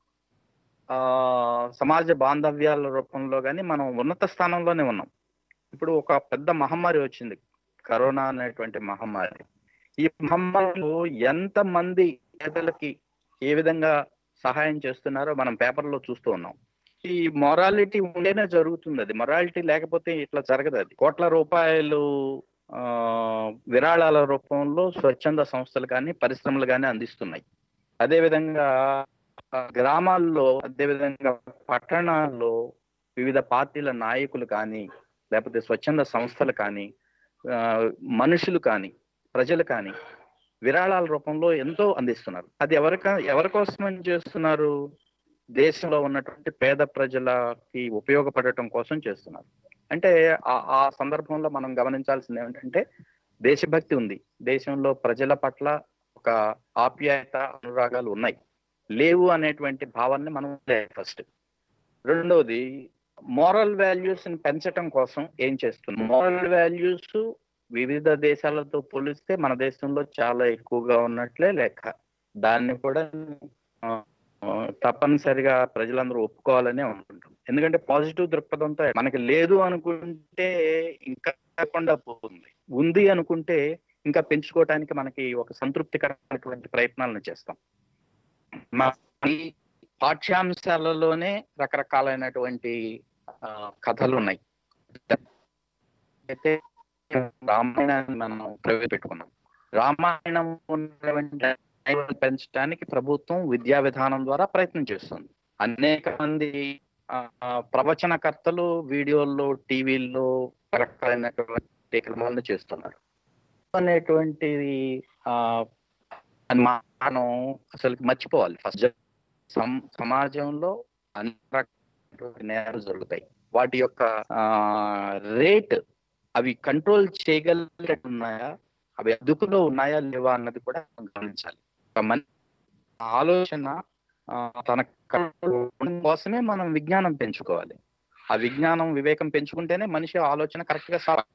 ఆ సమాజ బాంధవ్యాల రూపంలో కానీ మనం ఉన్నత స్థానంలోనే ఉన్నాం ఇప్పుడు ఒక పెద్ద మహమ్మారి వచ్చింది కరోనా అనేటువంటి మహమ్మారి ఈ మహమ్మారిలో ఎంత మంది పేదలకి ఏ విధంగా సహాయం చేస్తున్నారో మనం పేపర్లో చూస్తూ ఉన్నాం ఈ మొరాలిటీ ఉండేనే జరుగుతుంది అది మొరాలిటీ లేకపోతే ఇట్లా జరగదు అది కోట్ల రూపాయలు ఆ, విరాళాల రూపంలో స్వచ్ఛంద సంస్థలు కానీ పరిశ్రమలు కానీ అందిస్తున్నాయి అదే విధంగా ఆ, గ్రామాల్లో అదే విధంగా పట్టణాల్లో వివిధ పార్టీల నాయకులు కానీ లేకపోతే స్వచ్ఛంద సంస్థలు కానీ ఆ, మనుషులు కానీ ప్రజలు కానీ విరాళాల రూపంలో ఎంతో అందిస్తున్నారు అది ఎవరిక ఎవరి కోసమని చేస్తున్నారు దేశంలో ఉన్నటువంటి పేద ప్రజలకి ఉపయోగపడటం కోసం చేస్తున్నారు అంటే ఆ ఆ సందర్భంలో మనం గమనించాల్సింది ఏమిటంటే దేశభక్తి ఉంది దేశంలో ప్రజల పట్ల ఒక ఆప్యాయత అనురాగాలు ఉన్నాయి లేవు అనేటువంటి భావాన్ని మనం ఫస్ట్ రెండవది మోరల్ వాల్యూస్ ని పెంచటం కోసం ఏం చేస్తుంది మోరల్ వాల్యూస్ వివిధ దేశాలతో పోలిస్తే మన దేశంలో చాలా ఎక్కువగా ఉన్నట్లే లెక్క దాన్ని కూడా ఆ, ఆ, తప్పనిసరిగా ప్రజలందరూ ఒప్పుకోవాలని అనుకుంటాం ఎందుకంటే పాజిటివ్ దృక్పథంతో మనకి లేదు అనుకుంటే ఇంకా కాకుండా పోతుంది ఉంది అనుకుంటే ఇంకా పెంచుకోవటానికి మనకి ఒక సంతృప్తికరమైనటువంటి ప్రయత్నాలను చేస్తాం మా ఈ పాఠ్యాంశాలలోనే రకరకాలైనటువంటి ఆ, కథలు ఉన్నాయి అయితే రామాయణాన్ని మనం ప్రవేశపెట్టుకున్నాం రామాయణం ఉన్నటువంటి న్యాయం పెంచడానికి ప్రభుత్వం విద్యా విధానం ద్వారా ప్రయత్నం చేస్తుంది అనేక మంది ఆ, ఆ, ప్రవచనకర్తలు వీడియోల్లో టీవీల్లో రకరకాలైనటువంటి క్రమాలను చేస్తున్నారు అనేటువంటిది ఆ అని మనం అసలు మర్చిపోవాలి ఫస్ట్ సమాజంలో అన్ని రకాలైనటువంటి నేరాలు జరుగుతాయి వాటి యొక్క రేట్ అవి కంట్రోల్ చేయగలిగినట్టు ఉన్నాయా అవి అదుపులో ఉన్నాయా లేవా అన్నది కూడా మనం గమనించాలి ఒక మనిషి ఆలోచన ఆ, తన కంట్రోల్ ఉండడం కోసమే మనం విజ్ఞానం పెంచుకోవాలి ఆ విజ్ఞానం వివేకం పెంచుకుంటేనే మనిషి ఆలోచన కరెక్ట్ గా సా-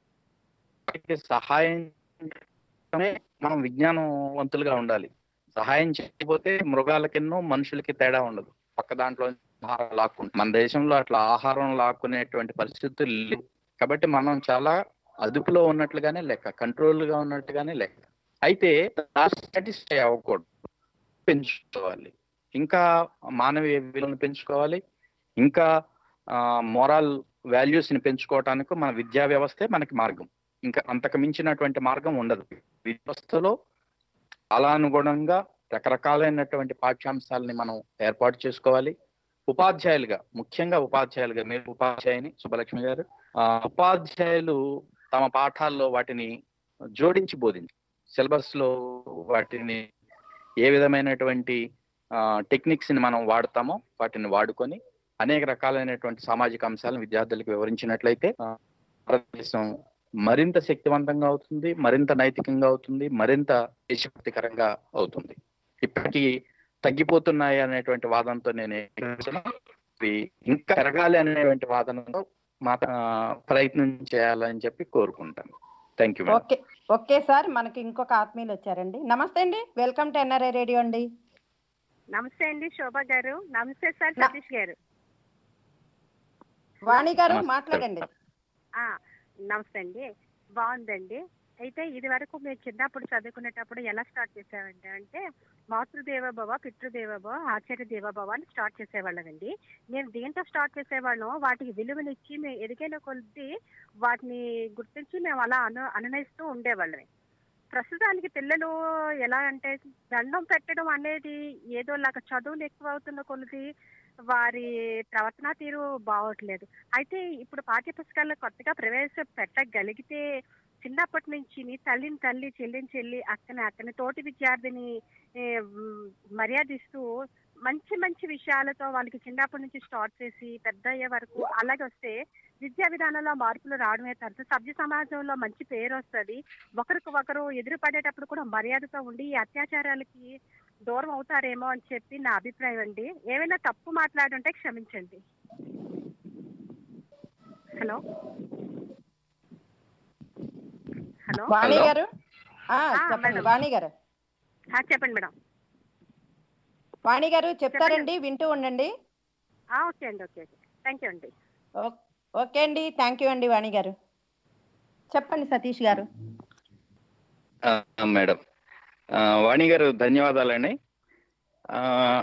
సహాయం చేయడమే మనం విజ్ఞానవంతులుగా ఉండాలి సహాయం చేయకపోతే మృగాలకెన్నో మనుషులకి తేడా ఉండదు పక్క దాంట్లో ఆహారం లాక్కుంటాం మన దేశంలో అట్లా ఆహారం లాక్కునేటువంటి పరిస్థితులు లేవు కాబట్టి మనం చాలా అదుపులో ఉన్నట్లుగానే లెక్క కంట్రోల్ గా ఉన్నట్టుగానే లెక్క అయితే సాటిస్ఫై అవ్వకూడదు పెంచుకోవాలి ఇంకా మానవీయ విలువలను పెంచుకోవాలి ఇంకా మొరల్ వాల్యూస్ ని పెంచుకోవటానికి మన విద్యా వ్యవస్థే మనకి మార్గం ఇంకా అంతకు మించినటువంటి మార్గం ఉండదు వ్యవస్థలో అలా అనుగుణంగా రకరకాలైనటువంటి పాఠ్యాంశాలని మనం ఏర్పాటు చేసుకోవాలి ఉపాధ్యాయులుగా ముఖ్యంగా ఉపాధ్యాయులుగా మీరు ఉపాధ్యాయుని సుబ్బలక్ష్మి గారు ఆ, ఉపాధ్యాయులు తమ పాఠాల్లో వాటిని జోడించి బోధించి సిలబస్ లో వాటిని ఏ విధమైనటువంటి టెక్నిక్స్ ని మనం వాడతామో వాటిని వాడుకొని అనేక రకాలైనటువంటి సామాజిక అంశాలను విద్యార్థులకు వివరించినట్లయితే ఆ, భారతదేశం మరింత శక్తివంతంగా అవుతుంది మరింత నైతికంగా అవుతుంది మరింత దేశభక్తికరంగా అవుతుంది ఇప్పటికీ తగ్గిపోతున్నాయి అనేటువంటి వాదనతో నేను ఏకీభవించను. ఇవి ఇంకా పెరగాలి అనేటువంటి వాదనతో మా ఆ, ప్రయత్నం చేయాలని చెప్పి కోరుకుంటాను thank you madam okay okay sir మనకి ఇంకొక ఆత్మీయులు వచ్చారండి నమస్తే అండి వెల్కమ్ టు ఎన్ఆర్ఐ రేడియో అండి నమస్తే అండి శోభ గారు నమస్తే సార్ నా- సతీష్ గారు వాణి గారు నమస్తే. మాట్లాడండి ఆ, నమస్తే అండి బాగుందండి అయితే ఇది వరకు మేము చిన్నప్పుడు చదువుకునేటప్పుడు ఎలా స్టార్ట్ చేసామంటే అంటే మాతృదేవోభవ పితృదేవోభవ ఆచార్య దేవోభవ అని స్టార్ట్ చేసేవాళ్ళమండి నేను దేంతో స్టార్ట్ చేసేవాళ్ళం వాటికి విలువనిచ్చి మేము ఎదిగిన కొద్దీ వాటిని గుర్తించి మేము అలా అను అనునయిస్తూ ఉండేవాళ్ళమే ప్రస్తుతానికి పిల్లలు ఎలా అంటే దండం పెట్టడం అనేది ఏదోలాగా చదువులు ఎక్కువ అవుతున్న కొలది వారి ప్రవర్తన తీరు బాగోట్లేదు అయితే ఇప్పుడు పాఠ్య పుస్తకాల్లో కొత్తగా ప్రవేశపెట్టగలిగితే చిన్నప్పటి నుంచి తల్లిని తల్లి చెల్లిని చెల్లి అక్కని అక్కని తోటి విద్యార్థిని ఏ, మ్, మర్యాదిస్తూ మంచి మంచి విషయాలతో వాళ్ళకి చిన్నప్పటి నుంచి స్టార్ట్ చేసి పెద్ద అయ్యే వరకు అలాగే వస్తే విద్యా విధానంలో మార్పులు రావడమే తరచు సభ్య సమాజంలో మంచి పేరు వస్తుంది ఒకరికి ఒకరు ఎదురు పడేటప్పుడు కూడా మర్యాదతో ఉండి ఈ అత్యాచారాలకి దూరం అవుతారేమో అని చెప్పి నా అభిప్రాయం అండి ఏమైనా తప్పు మాట్లాడుంటే క్షమించండి హలో హలో వాణి Hello. గారు ఆ, ఆ, చెప్పండి మేడం. వాణి గారు ఆ, చెప్పండి మేడం వాణి గారు చెప్తారండి వింటూ ఉండండి ఆ, ఓకే అండి ఓకే ఓకే థ్యాంక్ యూ అండి ఓ- ఓకే అండి థ్యాంక్ యూ అండి వాణి గారు చెప్పండి సతీష్ గారు ఆ, మేడం ఆ, వాణి గారు ధన్యవాదాలండి ఆ,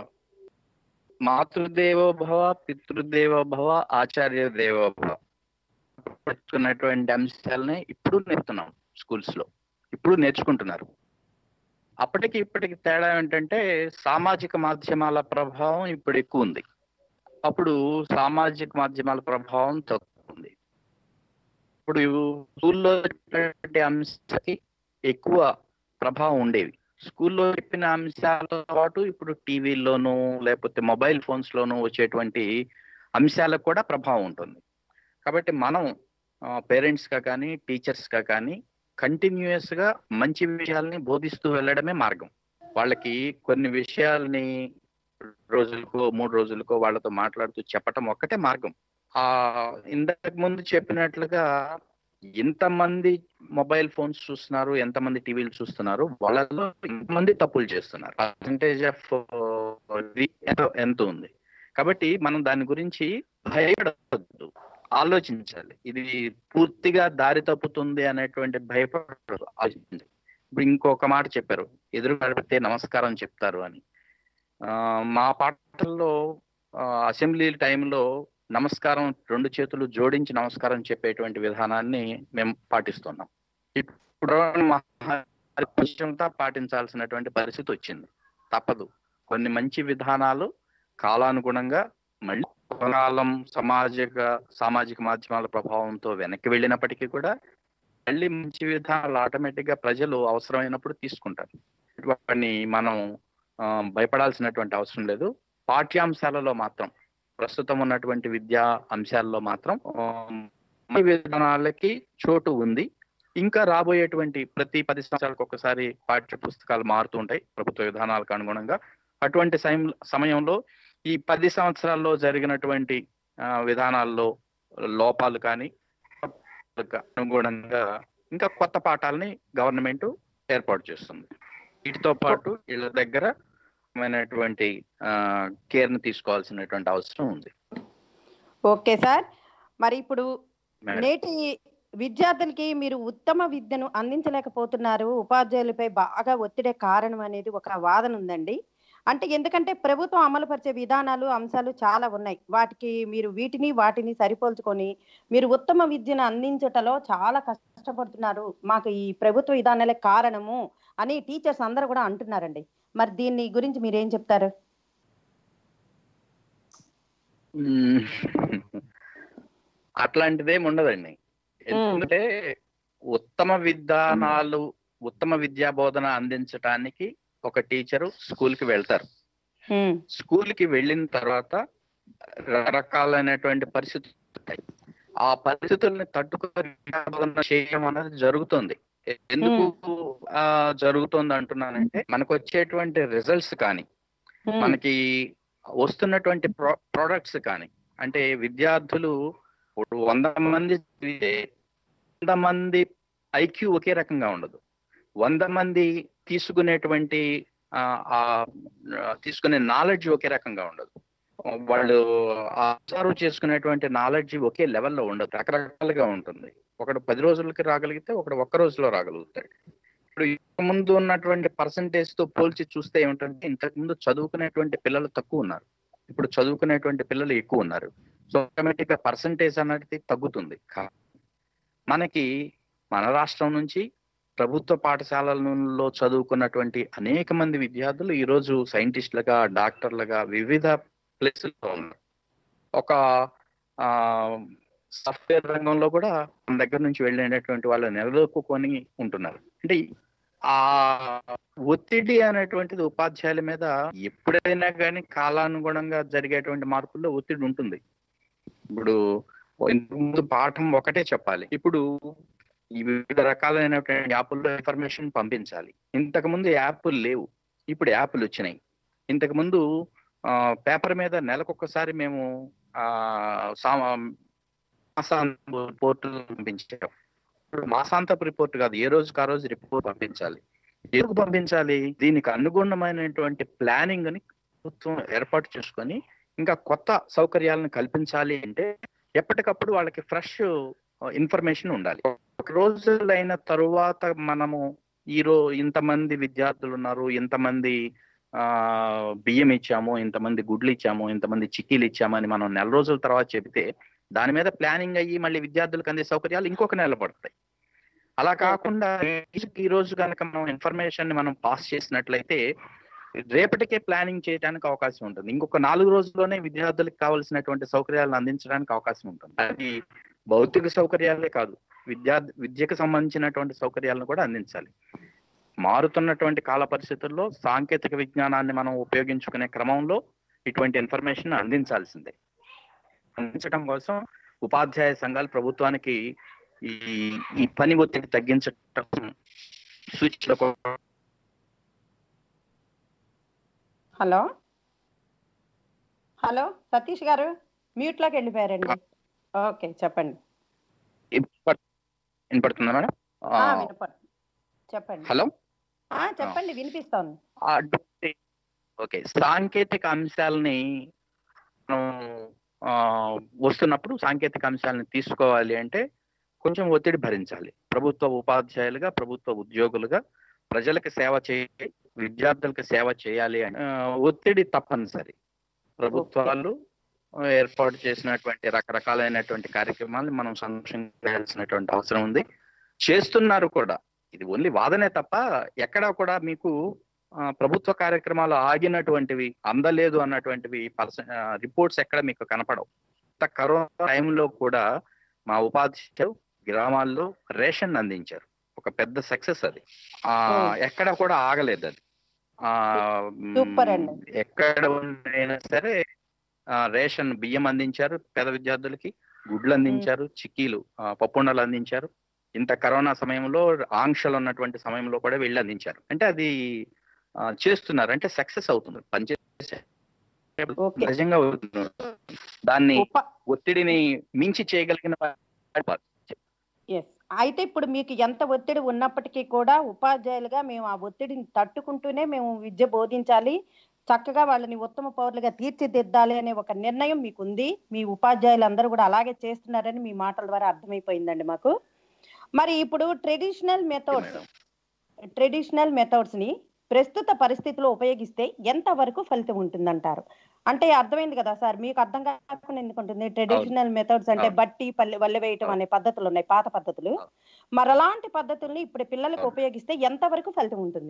మాతృదేవోభవ పితృదేవోభవ ఆచార్య దేవోభవ నేర్చుకున్నటువంటి అంశాలని ఇప్పుడు నేర్పుతున్నాం స్కూల్స్ లో ఇప్పుడు నేర్చుకుంటున్నారు అప్పటికి ఇప్పటికి తేడా ఏంటంటే సామాజిక మాధ్యమాల ప్రభావం ఇప్పుడు ఎక్కువ ఉంది అప్పుడు సామాజిక మాధ్యమాల ప్రభావం తక్కువ ఉంది ఇప్పుడు స్కూల్లో చెప్పినటువంటి అంశాలకి ఎక్కువ ప్రభావం ఉండేవి స్కూల్లో చెప్పిన అంశాలతో పాటు ఇప్పుడు టీవీల్లోనూ లేకపోతే మొబైల్ ఫోన్స్ లోనూ వచ్చేటువంటి అంశాలకు కూడా ప్రభావం ఉంటుంది కాబట్టి మనం పేరెంట్స్ గా కానీ టీచర్స్ గా కానీ కంటిన్యూస్ గా మంచి విషయాల్ని బోధిస్తూ వెళ్ళడమే మార్గం వాళ్ళకి కొన్ని విషయాల్ని రోజులకో మూడు రోజులకో వాళ్ళతో మాట్లాడుతూ చెప్పటం ఒక్కటే మార్గం ఆ ఇంతకు ముందు చెప్పినట్లుగా ఎంతమంది మొబైల్ ఫోన్స్ చూస్తున్నారు ఎంతమంది టీవీలు చూస్తున్నారు వాళ్ళలో ఎంతమంది తప్పులు చేస్తున్నారు పర్సంటేజ్ ఆఫ్ ఎంత ఉంది కాబట్టి మనం దాని గురించి భయపడవద్దు ఆలోచించాలి ఇది పూర్తిగా దారి తప్పుతుంది అనేటువంటి భయపడదు ఆలోచించాలి ఇప్పుడు ఇంకొక మాట చెప్పారు ఎదురు పడితే నమస్కారం చెప్తారు అని ఆ, మా పాటల్లో అసెంబ్లీ టైంలో నమస్కారం రెండు చేతులు జోడించి నమస్కారం చెప్పేటువంటి విధానాన్ని మేము పాటిస్తున్నాం ఇప్పుడు మహా అది కొంచెంతా పాటించాల్సినటువంటి పరిస్థితి వచ్చింది తప్పదు కొన్ని మంచి విధానాలు కాలానుగుణంగా మళ్ళీ కాలం సామాజిక సామాజిక మాధ్యమాల ప్రభావంతో వెనక్కి వెళ్ళినప్పటికీ కూడా మళ్ళీ మంచి విధానాలు ఆటోమేటిక్ గా ప్రజలు అవసరమైనప్పుడు తీసుకుంటారు వాటిని మనం ఆ, భయపడాల్సినటువంటి అవసరం లేదు పాఠ్యాంశాలలో మాత్రం ప్రస్తుతం ఉన్నటువంటి విద్యా అంశాల్లో మాత్రం ఆ, ఈ విధానాలకి చోటు ఉంది ఇంకా రాబోయేటువంటి ప్రతి పది సంవత్సరాలకు ఒకసారి పాఠ్య పుస్తకాలు మారుతూ ఉంటాయి ప్రభుత్వ విధానాలకు అనుగుణంగా అటువంటి సమయం- సమయంలో ఈ పది సంవత్సరాల్లో జరిగినటువంటి ఆ, విధానాల్లో లోపాలు కానీ అనుగుణంగా ఇంకా కొత్త పాఠాలని గవర్నమెంట్ ఏర్పాటు చేస్తుంది వీటితో పాటు వీళ్ళ దగ్గర మైనటువంటి కేర్ ని తీసుకోవాల్సినటువంటి అవసరం ఉంది ఓకే సార్ మరి ఇప్పుడు మేడం. నేటి విద్యార్థులకి మీరు ఉత్తమ విద్యను అందించలేకపోతున్నారు ఉపాధ్యాయులపై బాగా ఒత్తిడే కారణం అనేది ఒక వాదన ఉందండి అంటే ఎందుకంటే ప్రభుత్వం అమలుపరిచే విధానాలు అంశాలు చాలా ఉన్నాయి వాటికి మీరు వీటిని వాటిని సరిపోల్చుకొని మీరు ఉత్తమ విద్యను అందించటలో చాలా కష్టపడుతున్నారు మాకు ఈ ప్రభుత్వ విధానాలే కారణము అని టీచర్స్ అందరూ కూడా అంటున్నారండి మరి దీన్ని గురించి మీరేం చెప్తారు మ్మ్. అట్లాంటిదేం ఉండదండి ఎందుకంటే ఉత్తమ విధానాలు ఉత్తమ విద్యా బోధన అందించడానికి ఒక టీచరు స్కూల్ కి వెళ్తారు ఉమ్, స్కూల్ కి వెళ్ళిన తర్వాత రకరకాలైనటువంటి పరిస్థితులు ఉంటాయి ఆ పరిస్థితుల్ని తట్టుకొని విద్యా బోధన చేయడం అనేది జరుగుతుంది ఎందుకు ఆ, జరుగుతుంది అంటున్నానంటే మనకు వచ్చేటువంటి రిజల్ట్స్ కానీ ఉమ్, మనకి వస్తున్నటువంటి ప్రొడక్ట్స్ కానీ అంటే విద్యార్థులు ఇప్పుడు వంద మంది చదివితే వంద మంది ఐక్యూ ఒకే రకంగా ఉండదు వంద మంది తీసుకునేటువంటి ఆ, ఆ, తీసుకునే నాలెడ్జ్ ఒకే రకంగా ఉండదు వాళ్ళు అబ్జర్వ్ చేసుకునేటువంటి నాలెడ్జ్ ఒకే లెవెల్లో ఉండదు రకరకాలుగా ఉంటుంది ఒకడు పది రోజులకి రాగలిగితే ఒకడు ఒక్క రోజులో రాగలుగుతాడు ఇప్పుడు ఇంతకు ముందు ఉన్నటువంటి పర్సంటేజ్ తో పోల్చి చూస్తే ఏమిటంటే ఇంతకు ముందు చదువుకునేటువంటి పిల్లలు తక్కువ ఉన్నారు ఇప్పుడు చదువుకునేటువంటి పిల్లలు ఎక్కువ ఉన్నారు సో ఆటోమేటిక్ గా పర్సంటేజ్ అనేది తగ్గుతుంది కా- మనకి మన రాష్ట్రం నుంచి ప్రభుత్వ పాఠశాలలలో చదువుకున్నటువంటి అనేక మంది విద్యార్థులు ఈ రోజు సైంటిస్టులుగా డాక్టర్లుగా వివిధ ప్లేసుల్లో ఉన్నారు ఒక ఆ సాఫ్ట్వేర్ రంగంలో కూడా మన దగ్గర నుంచి వెళ్ళినటువంటి వాళ్ళు నిలదొక్కుని ఉంటున్నారు అంటే ఆ ఒత్తిడి అనేటువంటిది ఉపాధ్యాయుల మీద ఎప్పుడైనా కానీ కాలానుగుణంగా జరిగేటువంటి మార్పుల్లో ఒత్తిడి ఉంటుంది ఇప్పుడు ఇంతకు ముందు పాఠం ఒకటే చెప్పాలి ఇప్పుడు ఈ వివిధ రకాలైనటువంటి యాప్ల్లో ఇన్ఫర్మేషన్ పంపించాలి ఇంతకు ముందు యాప్లు లేవు ఇప్పుడు యాప్లు వచ్చినాయి ఇంతకు ముందు పేపర్ మీద నెలకొకసారి మేము ఆ సా- మాసాంత రిపోర్ట్ పంపించాం ఇప్పుడు మాసాంతపు రిపోర్ట్ కాదు ఏ రోజుకి ఆ రోజు రిపోర్ట్ పంపించాలి ఎందుకు పంపించాలి దీనికి అనుగుణమైనటువంటి ప్లానింగ్ ని ప్రభుత్వం ఏర్పాటు చేసుకొని ఇంకా కొత్త సౌకర్యాలను కల్పించాలి అంటే ఎప్పటికప్పుడు వాళ్ళకి ఫ్రెష్ ఇన్ఫర్మేషన్ ఉండాలి ఒక రోజులైన తరువాత మనము ఈ రో ఇంతమంది విద్యార్థులు ఉన్నారు ఇంతమంది ఆ బియ్యం ఇచ్చాము ఇంతమంది గుడ్లు ఇచ్చాము ఇంతమంది చిక్కీలు ఇచ్చామని మనం నెల రోజుల తర్వాత చెబితే దాని మీద ప్లానింగ్ అయ్యి మళ్ళీ విద్యార్థులకు అందే సౌకర్యాలు ఇంకొక నెల పడతాయి అలా కాకుండా ఈ రోజు కనుక మనం ఇన్ఫర్మేషన్ ని మనం పాస్ చేసినట్లయితే రేపటికే ప్లానింగ్ చేయడానికి అవకాశం ఉంటుంది ఇంకొక నాలుగు రోజుల్లోనే విద్యార్థులకు కావాల్సినటువంటి సౌకర్యాలను అందించడానికి అవకాశం ఉంటుంది అది భౌతిక సౌకర్యాలే కాదు విద్యా విద్యకు సంబంధించినటువంటి సౌకర్యాలను కూడా అందించాలి మారుతున్నటువంటి కాల పరిస్థితుల్లో సాంకేతిక విజ్ఞానాన్ని మనం ఉపయోగించుకునే క్రమంలో ఇటువంటి ఇన్ఫర్మేషన్ అందించాల్సిందే అందించడం కోసం ఉపాధ్యాయ సంఘాలు ప్రభుత్వానికి ఈ ఈ పని ఒత్తిడి తగ్గించడం సూచనలు కూడా హలో హలో సతీష్ గారు మ్యూట్ లోకి వెళ్ళిపోయారండి ఓకే చెప్పండి వినపడు- వినపడుతుందా మేడం ఆ, ఆ, వినపడు చెప్పండి హలో ఆ, చెప్పండి వినిపిస్తోంది అటువంటి ఓకే సాంకేతిక అంశాలని మనం ఆ, వస్తున్నప్పుడు సాంకేతిక అంశాలను తీసుకోవాలి అంటే కొంచెం ఒత్తిడి భరించాలి ప్రభుత్వ ఉపాధ్యాయులుగా ప్రభుత్వ ఉద్యోగులుగా ప్రజలకు సేవ చేయాలి విద్యార్థులకు సేవ చేయాలి అని ఆ, ఒత్తిడి తప్పనిసరి ప్రభుత్వాలు ఏర్పాటు చేసినటువంటి రకరకాలైనటువంటి కార్యక్రమాలను మనం సంరక్షించాల్సినటువంటి అవసరం ఉంది చేస్తున్నారు కూడా ఇది ఓన్లీ వాదనే తప్ప ఎక్కడా కూడా మీకు ఆ, ప్రభుత్వ కార్యక్రమాలు ఆగినటువంటివి అందలేదు అన్నటువంటివి పర్సన్ రిపోర్ట్స్ ఎక్కడ మీకు కనపడవు ఇంత కరోనా టైంలో కూడా మా ఉపాధ్యాయులు గ్రామాల్లో రేషన్ అందించారు ఒక పెద్ద సక్సెస్ అది ఆ Oh. ఎక్కడ కూడా ఆగలేదు అది ఆ Super అండి. మ్, ఎక్కడ అయినా సరే ఆ, రేషన్ బియ్యం అందించారు పేద విద్యార్థులకి గుడ్లు అందించారు చిక్కీలు ఆ, పప్పుండలు అందించారు ఇంత కరోనా సమయంలో ఆంక్షలు ఉన్నటువంటి సమయంలో కూడా వీళ్ళు అందించారు అంటే అది ఆ, చేస్తున్నారు అంటే సక్సెస్ అవుతుంది పనిచేసే Okay. నిజంగా అవుతుంది. దాన్ని ఉప ఒత్తిడిని మించి చేయగలిగిన వారు. ఎస్ అయితే ఇప్పుడు మీకు ఎంత ఒత్తిడి ఉన్నప్పటికీ కూడా ఉపాధ్యాయులుగా మేము ఆ ఒత్తిడిని తట్టుకుంటూనే మేము విద్య బోధించాలి చక్కగా వాళ్ళని ఉత్తమ పౌరులుగా తీర్చిదిద్దాలి అనే ఒక నిర్ణయం మీకు ఉంది మీ ఉపాధ్యాయులందరూ కూడా అలాగే చేస్తున్నారని మీ మాటల ద్వారా అర్థమైపోయిందండి మాకు మరి ఇప్పుడు ట్రెడిషనల్ మెథడ్స్ ట్రెడిషనల్ మెథడ్స్ ని ప్రస్తుత పరిస్థితిలో ఉపయోగిస్తే ఎంత వరకు ఫలితం ఉంటుందంటారు అంటే అర్థమైంది కదా సార్ మీకు అర్థం కాకుండా ఎందుకు ఉంటుంది ట్రెడిషనల్ మెథడ్స్ అంటే అవును. బట్టి పల్లె వల్లె వేయటం అనే పద్ధతులు ఉన్నాయి పాత పద్ధతులు మరి అలాంటి పద్ధతుల్ని ఇప్పుడు పిల్లలకు అవును. ఉపయోగిస్తే ఎంత వరకు ఫలితం ఉంటుంది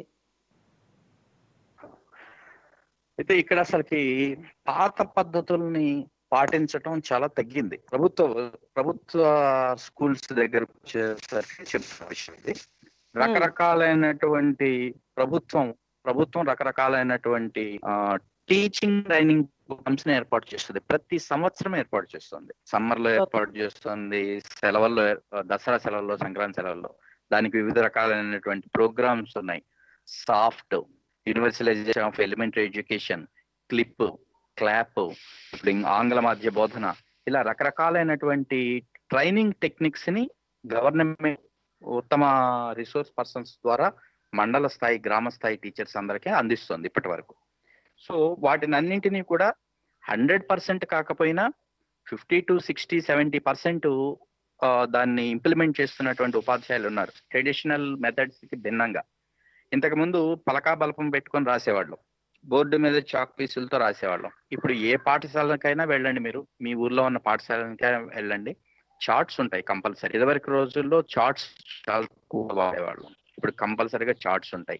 అయితే ఇక్కడ అసలుకి పాత పద్ధతుల్ని పాటించటం చాలా తగ్గింది ప్రభుత్వ ప్రభుత్వ స్కూల్స్ దగ్గర వచ్చేసరికి చెప్తున్న విషయం ఇది రకరకాలైనటువంటి ప్రభుత్వం ప్రభుత్వం రకరకాలైనటువంటి టీచింగ్ ట్రైనింగ్ ప్రోగ్రామ్స్ ని ఏర్పాటు చేస్తుంది ప్రతి సంవత్సరం ఏర్పాటు చేస్తుంది సమ్మర్ లో ఏర్పాటు చేస్తుంది సెలవుల్లో ఏర్- దసరా సెలవుల్లో సంక్రాంతి సెలవుల్లో దానికి వివిధ రకాలైనటువంటి ప్రోగ్రామ్స్ ఉన్నాయి soft universalisation of elementary education clip clap ఇప్పుడు ఇంక ఆంగ్ల మాధ్య బోధన ఇలా రకరకాలైనటువంటి ట్రైనింగ్ టెక్నిక్స్ ని గవర్నమెంట్ ఉత్తమ రిసోర్స్ పర్సన్స్ ద్వారా మండల స్థాయి గ్రామ స్థాయి టీచర్స్ అందరికీ అందిస్తుంది ఇప్పటి వరకు సో వాటిని అన్నింటినీ కూడా హండ్రెడ్ పర్సెంట్ కాకపోయినా fifty to sixty seventy percent దాన్ని ఇంప్లిమెంట్ చేస్తున్నటువంటి ఉపాధ్యాయులు ఉన్నారు ట్రెడిషనల్ మెథడ్స్ కి భిన్నంగా ఇంతకు ముందు పలకా బలపం పెట్టుకొని రాసేవాళ్ళం బోర్డు మీద చాక్ పీసులతో రాసేవాళ్ళం ఇప్పుడు ఏ పాఠశాలకైనా వెళ్ళండి మీరు మీ ఊర్లో ఉన్న పాఠశాలకైనా వెళ్ళండి చార్ట్స్ ఉంటాయి కంపల్సరీ ఇదివరకు రోజుల్లో చార్ట్స్ చాలా తక్కువ వాడేవాళ్ళం ఇప్పుడు కంపల్సరీగా చార్ట్స్ ఉంటాయి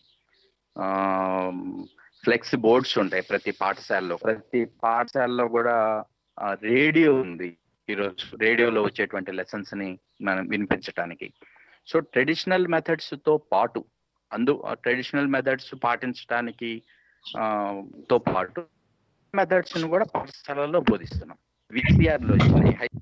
ఫ్లెక్స్ బోర్డ్స్ ఉంటాయి ప్రతి పాఠశాలలో ప్రతి పాఠశాలలో కూడా రేడియో ఉంది ఈరోజు రేడియోలో వచ్చేటువంటి లెసన్స్ ని మనం వినిపించడానికి సో ట్రెడిషనల్ మెథడ్స్ తో పాటు అందు ట్రెడిషనల్ మెథడ్స్ పాటించడానికి ఆ, తో పాటు మెథడ్స్ ను కూడా పాఠశాలలో బోధిస్తున్నాం విసిఆర్ లో వచ్చినాయి హై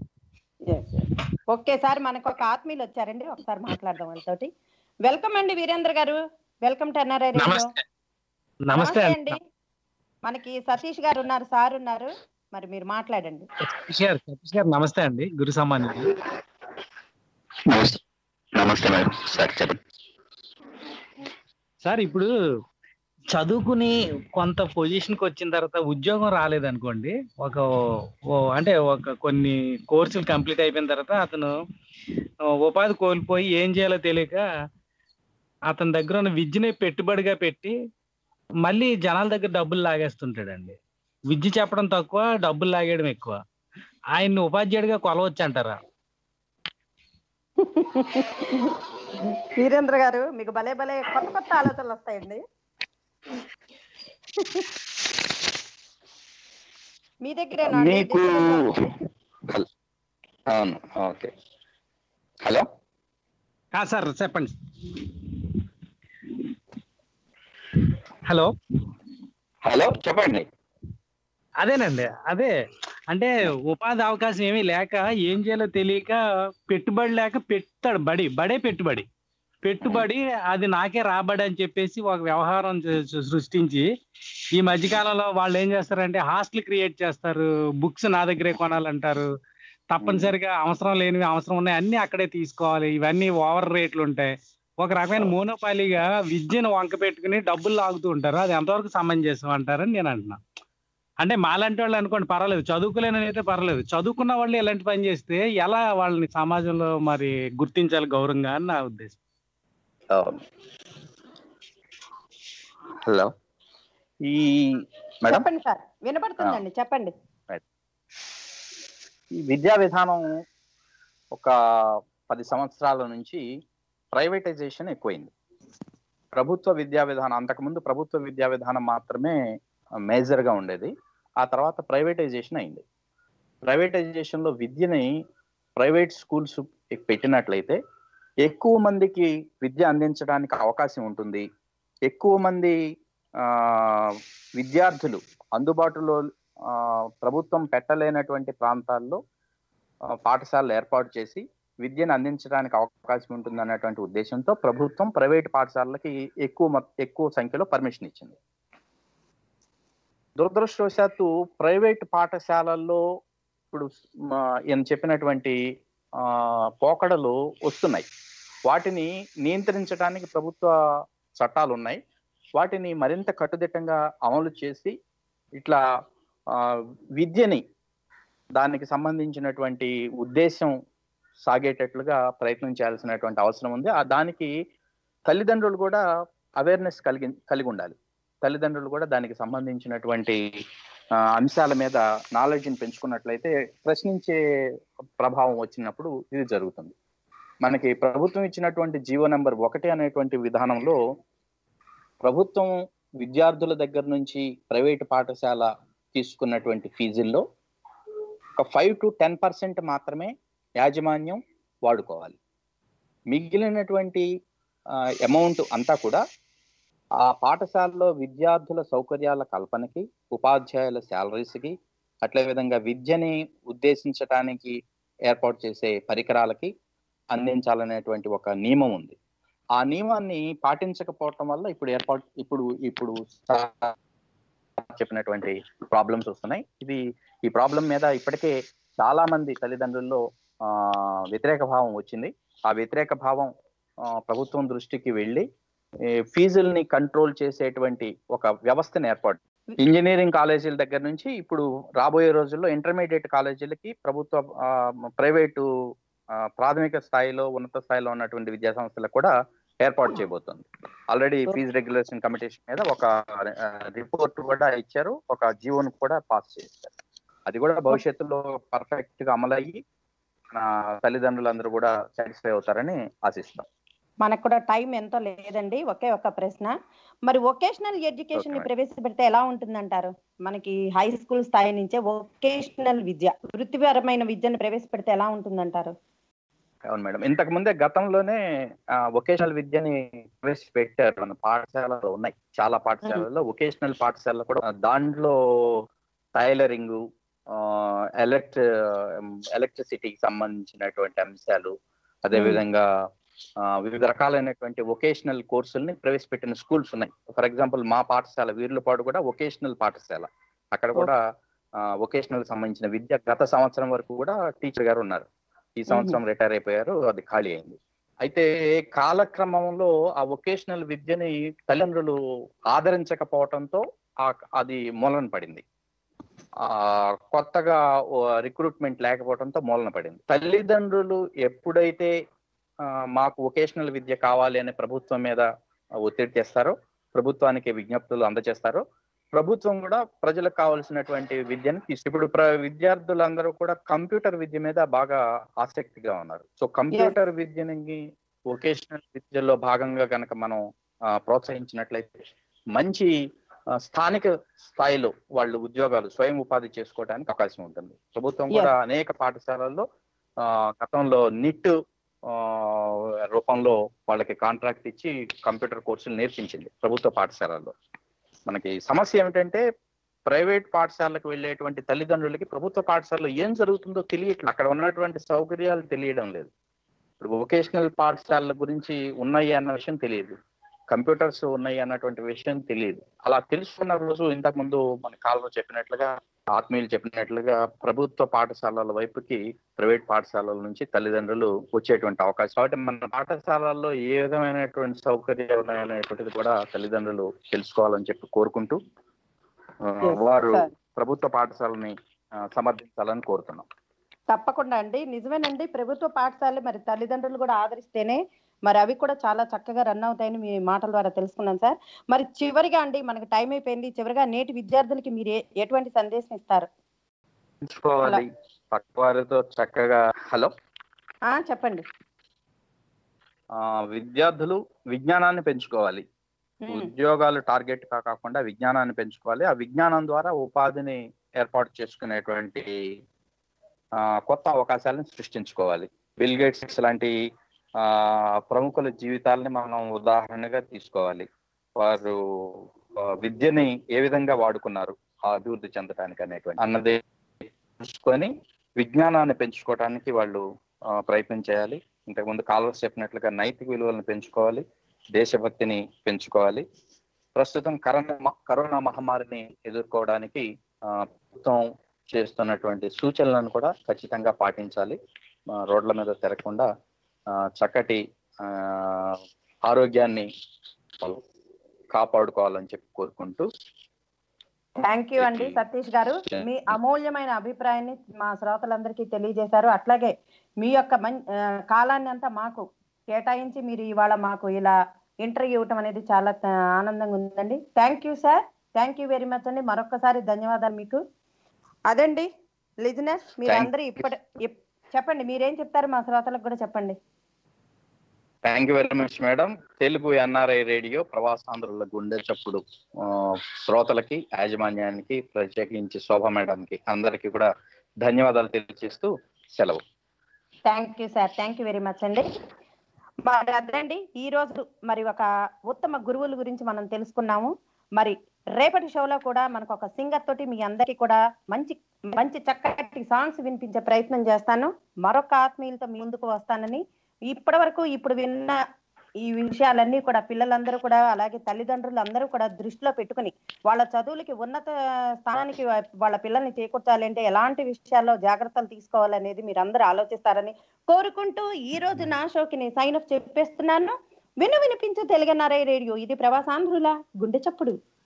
ఓకే సార్ మనకు ఒక ఆత్మీయులు వచ్చారండి ఒకసారి మాట్లాడదాం వాళ్ళతోటి వెల్కమ్ అండి వీరేంద్ర గారు వెల్కమ్ టు ఎన్ఆర్ఐ రేడియో నమస్తే నమస్తే అండి మనకి సతీష్ గారు ఉన్నారు సార్ ఉన్నారు మరి మీరు మాట్లాడండి సతీష్ గారు సతీష్ గారు నమస్తే అండి గురు సంబంధించి నమస్తే నమస్తే మేడం సార్ చెప్పండి సార్ ఇప్పుడు చదువుకుని కొంత పొజిషన్ కి వచ్చిన తర్వాత ఉద్యోగం రాలేదనుకోండి ఒక ఓ- అంటే ఒక కొన్ని కోర్సులు కంప్లీట్ అయిపోయిన తర్వాత అతను ఆ, ఉపాధి కోల్పోయి ఏం చేయాలో తెలియక అతని దగ్గర ఉన్న విద్యని పెట్టుబడిగా పెట్టి మళ్ళీ జనాల దగ్గర డబ్బులు లాగేస్తుంటాడండి విద్య చెప్పడం తక్కువ డబ్బులు లాగేయడం ఎక్కువ ఆయన్ని ఉపాధ్యాయుడిగా కొలవచ్చు అంటారా వీరేంద్ర గారు మీకు భలే భలే కొత్త కొత్త ఆలోచనలు వస్తాయండి మీ దగ్గరేనా అండి? మీకు హల్- అవును ఓకే హలో ఆ, సార్ చెప్పండి హలో హలో చెప్పండి అదేనండి అదే అంటే ఉపాధి అవకాశం ఏమీ లేక ఏం చేయాలో తెలియక పెట్టుబడి లేక పెడతాడు బడి బడే పెట్టుబడి పెట్టుబడి అది నాకే రాబడి అని చెప్పేసి ఒక వ్యవహారం చ- సృష్టించి ఈ మధ్యకాలంలో వాళ్ళు ఏం చేస్తారంటే హాస్టల్ క్రియేట్ చేస్తారు బుక్స్ నా దగ్గరే కొనాలంటారు తప్పనిసరిగా అవసరం లేనివి అవసరం ఉన్నాయి అన్ని అక్కడే తీసుకోవాలి ఇవన్నీ ఓవర్ రేట్లు ఉంటాయి ఒక రకమైన మోనోపాలిగా విద్యను వంక పెట్టుకుని డబ్బులు లాగుతూ ఉంటారు అది ఎంతవరకు సమంజసం అంటారని నేను అంటున్నా అంటే మాలాంటి వాళ్ళు అనుకోండి పర్వాలేదు చదువుకోలేని అయితే పర్వాలేదు చదువుకున్న వాళ్ళు ఇలాంటి పని చేస్తే ఎలా వాళ్ళని సమాజంలో మరి గుర్తించాలి గౌరవంగా అని నా ఉద్దేశం అవును హలో ఈ మేడం చెప్పండి సార్ వినపడుతుందండి చెప్పండి ఈ విద్యా విధానం ఒక పది సంవత్సరాల నుంచి ప్రైవేటైజేషన్ ఎక్కువైంది ప్రభుత్వ విద్యా విధానం అంతకుముందు ప్రభుత్వ విద్యా విధానం మాత్రమే మేజర్ గా ఉండేది ఆ తర్వాత ప్రైవేటైజేషన్ అయింది ప్రైవేటైజేషన్ లో విద్యని ప్రైవేట్ స్కూల్స్ పెట్టినట్లయితే ఎక్కువ మందికి విద్య అందించడానికి అవకాశం ఉంటుంది ఎక్కువ మంది ఆ, విద్యార్థులు అందుబాటులో ఆ, ప్రభుత్వం పెట్టలేనటువంటి ప్రాంతాల్లో ఆ, పాఠశాలలు ఏర్పాటు చేసి విద్యను అందించడానికి అవకాశం ఉంటుంది అన్నటువంటి ఉద్దేశంతో ప్రభుత్వం ప్రైవేట్ పాఠశాలలకి ఎక్కువ మొ- ఎక్కువ సంఖ్యలో పర్మిషన్ ఇచ్చింది దురదృష్టవశాత్తు ప్రైవేట్ పాఠశాలల్లో ఇప్పుడు మా ఈయన చెప్పినటువంటి ఆ, పోకడలు వస్తున్నాయి వాటిని నియంత్రించడానికి ప్రభుత్వ చట్టాలు ఉన్నాయి వాటిని మరింత కట్టుదిట్టంగా అమలు చేసి ఇట్లా ఆ, విద్యని దానికి సంబంధించినటువంటి ఉద్దేశం సాగేటట్లుగా ప్రయత్నం చేయాల్సినటువంటి అవసరం ఉంది ఆ దానికి తల్లిదండ్రులు కూడా అవేర్నెస్ కలిగి కలిగి ఉండాలి తల్లిదండ్రులు కూడా దానికి సంబంధించినటువంటి ఆ, అంశాల మీద నాలెడ్జ్ని పెంచుకున్నట్లయితే ప్రశ్నించే ప్రభావం వచ్చినప్పుడు ఇది జరుగుతుంది మనకి ప్రభుత్వం ఇచ్చినటువంటి జీవో నెంబర్ ఒకటి అనేటువంటి విధానంలో ప్రభుత్వం విద్యార్థుల దగ్గర నుంచి ప్రైవేట్ పాఠశాల తీసుకున్నటువంటి ఫీజుల్లో ఒక ఫైవ్ టు టెన్ పర్సెంట్ మాత్రమే యాజమాన్యం వాడుకోవాలి మిగిలినటువంటి అమౌంట్ అంతా కూడా ఆ పాఠశాలలో విద్యార్థుల సౌకర్యాల కల్పనకి ఉపాధ్యాయుల శాలరీస్కి అట్లే విధంగా విద్యని ఉద్దేశించడానికి ఏర్పాటు చేసే పరికరాలకి అందించాలనేటువంటి ఒక నియమం ఉంది ఆ నియమాన్ని పాటించకపోవటం వల్ల ఇప్పుడు ఏర్పాటు ఇప్పుడు ఇప్పుడు సార్ చెప్పినటువంటి ప్రాబ్లమ్స్ వస్తున్నాయి ఇది ఈ ప్రాబ్లం మీద ఇప్పటికే చాలా మంది తల్లిదండ్రుల్లో ఆ, వ్యతిరేక భావం వచ్చింది ఆ వ్యతిరేక భావం ఆ, ప్రభుత్వం దృష్టికి వెళ్ళి ఈ ఫీజుల్ని కంట్రోల్ చేసేటువంటి ఒక వ్యవస్థను ఏర్పాటు ఇంజనీరింగ్ కాలేజీల దగ్గర నుంచి ఇప్పుడు రాబోయే రోజుల్లో ఇంటర్మీడియట్ కాలేజీలకి ప్రభుత్వ ఆ, ప్రైవేటు ఆ, ప్రాథమిక స్థాయిలో ఉన్నత స్థాయిలో ఉన్నటువంటి విద్యా సంస్థలకు కూడా ఏర్పాటు చేయబోతుంది ఆల్రెడీ ఫీజు రెగ్యులేషన్ కమిటీషన్ మీద ఒక రిపోర్ట్ కూడా ఇచ్చారు ఒక జీవోను కూడా పాస్ చేశారు అది కూడా భవిష్యత్తులో పర్ఫెక్ట్ గా అమలయ్యి మన తల్లిదండ్రులందరూ కూడా సాటిస్ఫై అవుతారని ఆశిస్తాం మనకు కూడా టైం ఎంతో లేదండి ఒకే ఒక ప్రశ్న మరి వొకేషనల్ ఎడ్యుకేషన్ ని Okay. ప్రవేశపెడితే ఎలా ఉంటుందంటారు మనకి హై స్కూల్ స్థాయి నుంచే వొకేషనల్ విద్య వృత్తిపరమైన విద్యను ప్రవేశపెడితే ఎలా ఉంటుందంటారు అవును మేడం ఇంతకు ముందే గతంలోనే వొకేషనల్ విద్యని ప్రవేశపెట్టారు మన పాఠశాలలో ఉన్నాయి చాలా పాఠశాలల్లో వొకేషనల్ పాఠశాలలో కూడా దాంట్లో టైలరింగ్ ఎలక్ట్ ఎలక్ట్రిసిటీకి సంబంధించినటువంటి అంశాలు అదే Hmm. విధంగా ఆ, వివిధ రకాలైనటువంటి వొకేషనల్ కోర్సుల్ని ప్రవేశపెట్టిన స్కూల్స్ ఉన్నాయి ఫర్ ఎగ్జాంపుల్ మా పాఠశాల వీర్లపాడు కూడా వొకేషనల్ పాఠశాల అక్కడ కూడా వొకేషనల్ సంబంధించిన విద్య గత సంవత్సరం వరకు కూడా టీచర్ గారు ఉన్నారు ఈ సంవత్సరం రిటైర్ అయిపోయారు అది ఖాళీ అయింది అయితే కాలక్రమంలో ఆ వొకేషనల్ విద్యని తల్లిదండ్రులు ఆదరించకపోవడంతో ఆ- అది మూలన పడింది ఆ కొత్తగా రిక్రూట్మెంట్ లేకపోవడంతో మూలన పడింది తల్లిదండ్రులు ఎప్పుడైతే ఆ, మాకు వొకేషనల్ విద్య కావాలి అనే ప్రభుత్వం మీద ఒత్తిడి చేస్తారో ప్రభుత్వానికి విజ్ఞప్తులు అందజేస్తారో ప్రభుత్వం కూడా ప్రజలకు కావాల్సినటువంటి విద్యను తీసు ఇప్పుడు ప్ర- విద్యార్థులందరూ కూడా కంప్యూటర్ విద్య మీద బాగా ఆసక్తిగా ఉన్నారు సో కంప్యూటర్ విద్యని వొకేషనల్ విద్యలో భాగంగా కనుక మనం ఆ, ప్రోత్సహించినట్లయితే మంచి ఆ, స్థానిక స్థాయిలో వాళ్ళు ఉద్యోగాలు స్వయం ఉపాధి చేసుకోవడానికి అవకాశం ఉంటుంది ప్రభుత్వం కూడా అనేక పాఠశాలల్లో ఆ, గతంలో నిట్ ఆ, రూపంలో వాళ్ళకి కాంట్రాక్ట్ ఇచ్చి కంప్యూటర్ కోర్సులు నేర్పించింది ప్రభుత్వ పాఠశాలల్లో మనకి సమస్య ఏమిటంటే ప్రైవేట్ పాఠశాలకు వెళ్ళేటువంటి తల్లిదండ్రులకి ప్రభుత్వ పాఠశాలలో ఏం జరుగుతుందో తెలియట్లేదు అక్కడ ఉన్నటువంటి సౌకర్యాలు తెలియడం లేదు ఇప్పుడు వొకేషనల్ పాఠశాలల గురించి ఉన్నాయి అన్న విషయం తెలియదు కంప్యూటర్స్ ఉన్నాయి అన్నటువంటి విషయం తెలియదు అలా తెలుసుకున్న రోజు ఇంతకు ముందు మన కాలంలో చెప్పినట్లుగా ఆత్మీయులు చెప్పినట్లుగా ప్రభుత్వ పాఠశాలల వైపుకి ప్రైవేట్ పాఠశాలల నుంచి తల్లిదండ్రులు వచ్చేటువంటి అవకాశం కాబట్టి మన పాఠశాలల్లో ఏ విధమైనటువంటి సౌకర్యాలు ఉన్నాయనేటువంటిది కూడా తల్లిదండ్రులు తెలుసుకోవాలని చెప్పి కోరుకుంటూ ఆ, Yes, వారు sir. ప్రభుత్వ పాఠశాలని ఆ, సమర్థించాలని కోరుతున్నాం తప్పకుండా అండి నిజమేనండి ప్రభుత్వ పాఠశాలలు మరి తల్లిదండ్రులు కూడా ఆదరిస్తేనే మరి అవి కూడా చాలా చక్కగా రన్ అవుతాయని మీ మాటల ద్వారా తెలుసుకున్నాను సార్ మరి చివరిగా అండి మనకి టైం అయిపోయింది చివరిగా నేటి విద్యార్థులకి మీరు ఏ- ఎటువంటి సందేశం ఇస్తారు తెలుసుకోవాలి పక్క వారితో చక్కగా హలో ఆ చెప్పండి ఆ, విద్యార్థులు విజ్ఞానాన్ని పెంచుకోవాలి ఉమ్, ఉద్యోగాలు టార్గెట్ గా కాకుండా విజ్ఞానాన్ని పెంచుకోవాలి ఆ విజ్ఞానం ద్వారా ఉపాధిని ఏర్పాటు చేసుకునేటువంటి ఆ, కొత్త అవకాశాలను సృష్టించుకోవాలి బిల్ గేట్స్ లాంటి ఆ, ప్రముఖుల జీవితాలని మనం ఉదాహరణగా తీసుకోవాలి వారు ఆ, విద్యని ఏ విధంగా వాడుకున్నారు ఆ అభివృద్ధి చెందడానికి అనేటువంటి అన్నది చూసుకొని విజ్ఞానాన్ని పెంచుకోవడానికి వాళ్ళు ఆ, ప్రయత్నం చేయాలి ఇంతకుముందు కాలర్స్ చెప్పినట్లుగా నైతిక విలువలను పెంచుకోవాలి దేశభక్తిని పెంచుకోవాలి ప్రస్తుతం కరోనా మ- కరోనా మహమ్మారిని ఎదుర్కోవడానికి ఆ, ప్రభుత్వం చేస్తున్నటువంటి సూచనలను కూడా ఖచ్చితంగా పాటించాలి ఆ, రోడ్ల మీద తిరగకుండా ఆ, చక్కటి ఆ, ఆరోగ్యాన్ని కాపాడుకోవాలని చెప్పి కోరుకుంటూ థ్యాంక్ యూ అండి సతీష్ గారు మీ అమూల్యమైన అభిప్రాయాన్ని మా శ్రోతలందరికీ తెలియజేశారు అట్లాగే మీ యొక్క మం- ఆ, కాలాన్ని అంతా మాకు కేటాయించి మీరు ఇవాళ మాకు ఇలా ఇంటర్వ్యూ ఇవ్వటం అనేది చాలా ఆ, ఆనందంగా ఉందండి thank you sir thank you very much అండి మరొకసారి ధన్యవాదాలు మీకు అదండి లిజినెస్ మీరు Thank అందరూ ఇప్పటి ఇప్- చెప్పండి మీరేం చెప్తారు మా శ్రోతలకు కూడా చెప్పండి thank you very much madam Telugu NRI radio ప్రవాసాంధ్రుల గుండె చప్పుడు ఆ, శ్రోతలకి యాజమాన్యానికి ప్రత్యేకించి శోభ మేడంకి అందరికీ కూడా ధన్యవాదాలు తెలియజేస్తూ సెలవు thank you sir thank you very much అండి మరి అదండి ఈ రోజు మరి ఒక ఉత్తమ గురువుల గురించి మనం తెలుసుకున్నాము మరి రేపటి షోలో కూడా మనకు ఒక సింగర్ తోటి మీ అందరికీ కూడా మంచి మంచి చక్కటి సాంగ్స్ వినిపించే ప్రయత్నం చేస్తాను మరొక ఆత్మీయులతో మీ ముందుకు వస్తానని ఇప్పటి వరకు ఇప్పుడు విన్న ఈ విషయాలన్నీ కూడా పిల్లలందరూ కూడా అలాగే తల్లిదండ్రులు అందరూ కూడా దృష్టిలో పెట్టుకుని వాళ్ళ చదువులకి ఉన్నత స్థానానికి వాళ్ళ పిల్లల్ని చేకూర్చాలంటే ఎలాంటి విషయాల్లో జాగ్రత్తలు తీసుకోవాలనేది మీరు అందరూ ఆలోచిస్తారని కోరుకుంటూ ఈ రోజు నా షోకి నేను సైన్ అప్ చెప్పేస్తున్నాను విను వినిపించు తెలుగన్నారై రేడియో ఇది ప్రవాసాంధ్రుల గుండె చప్పుడు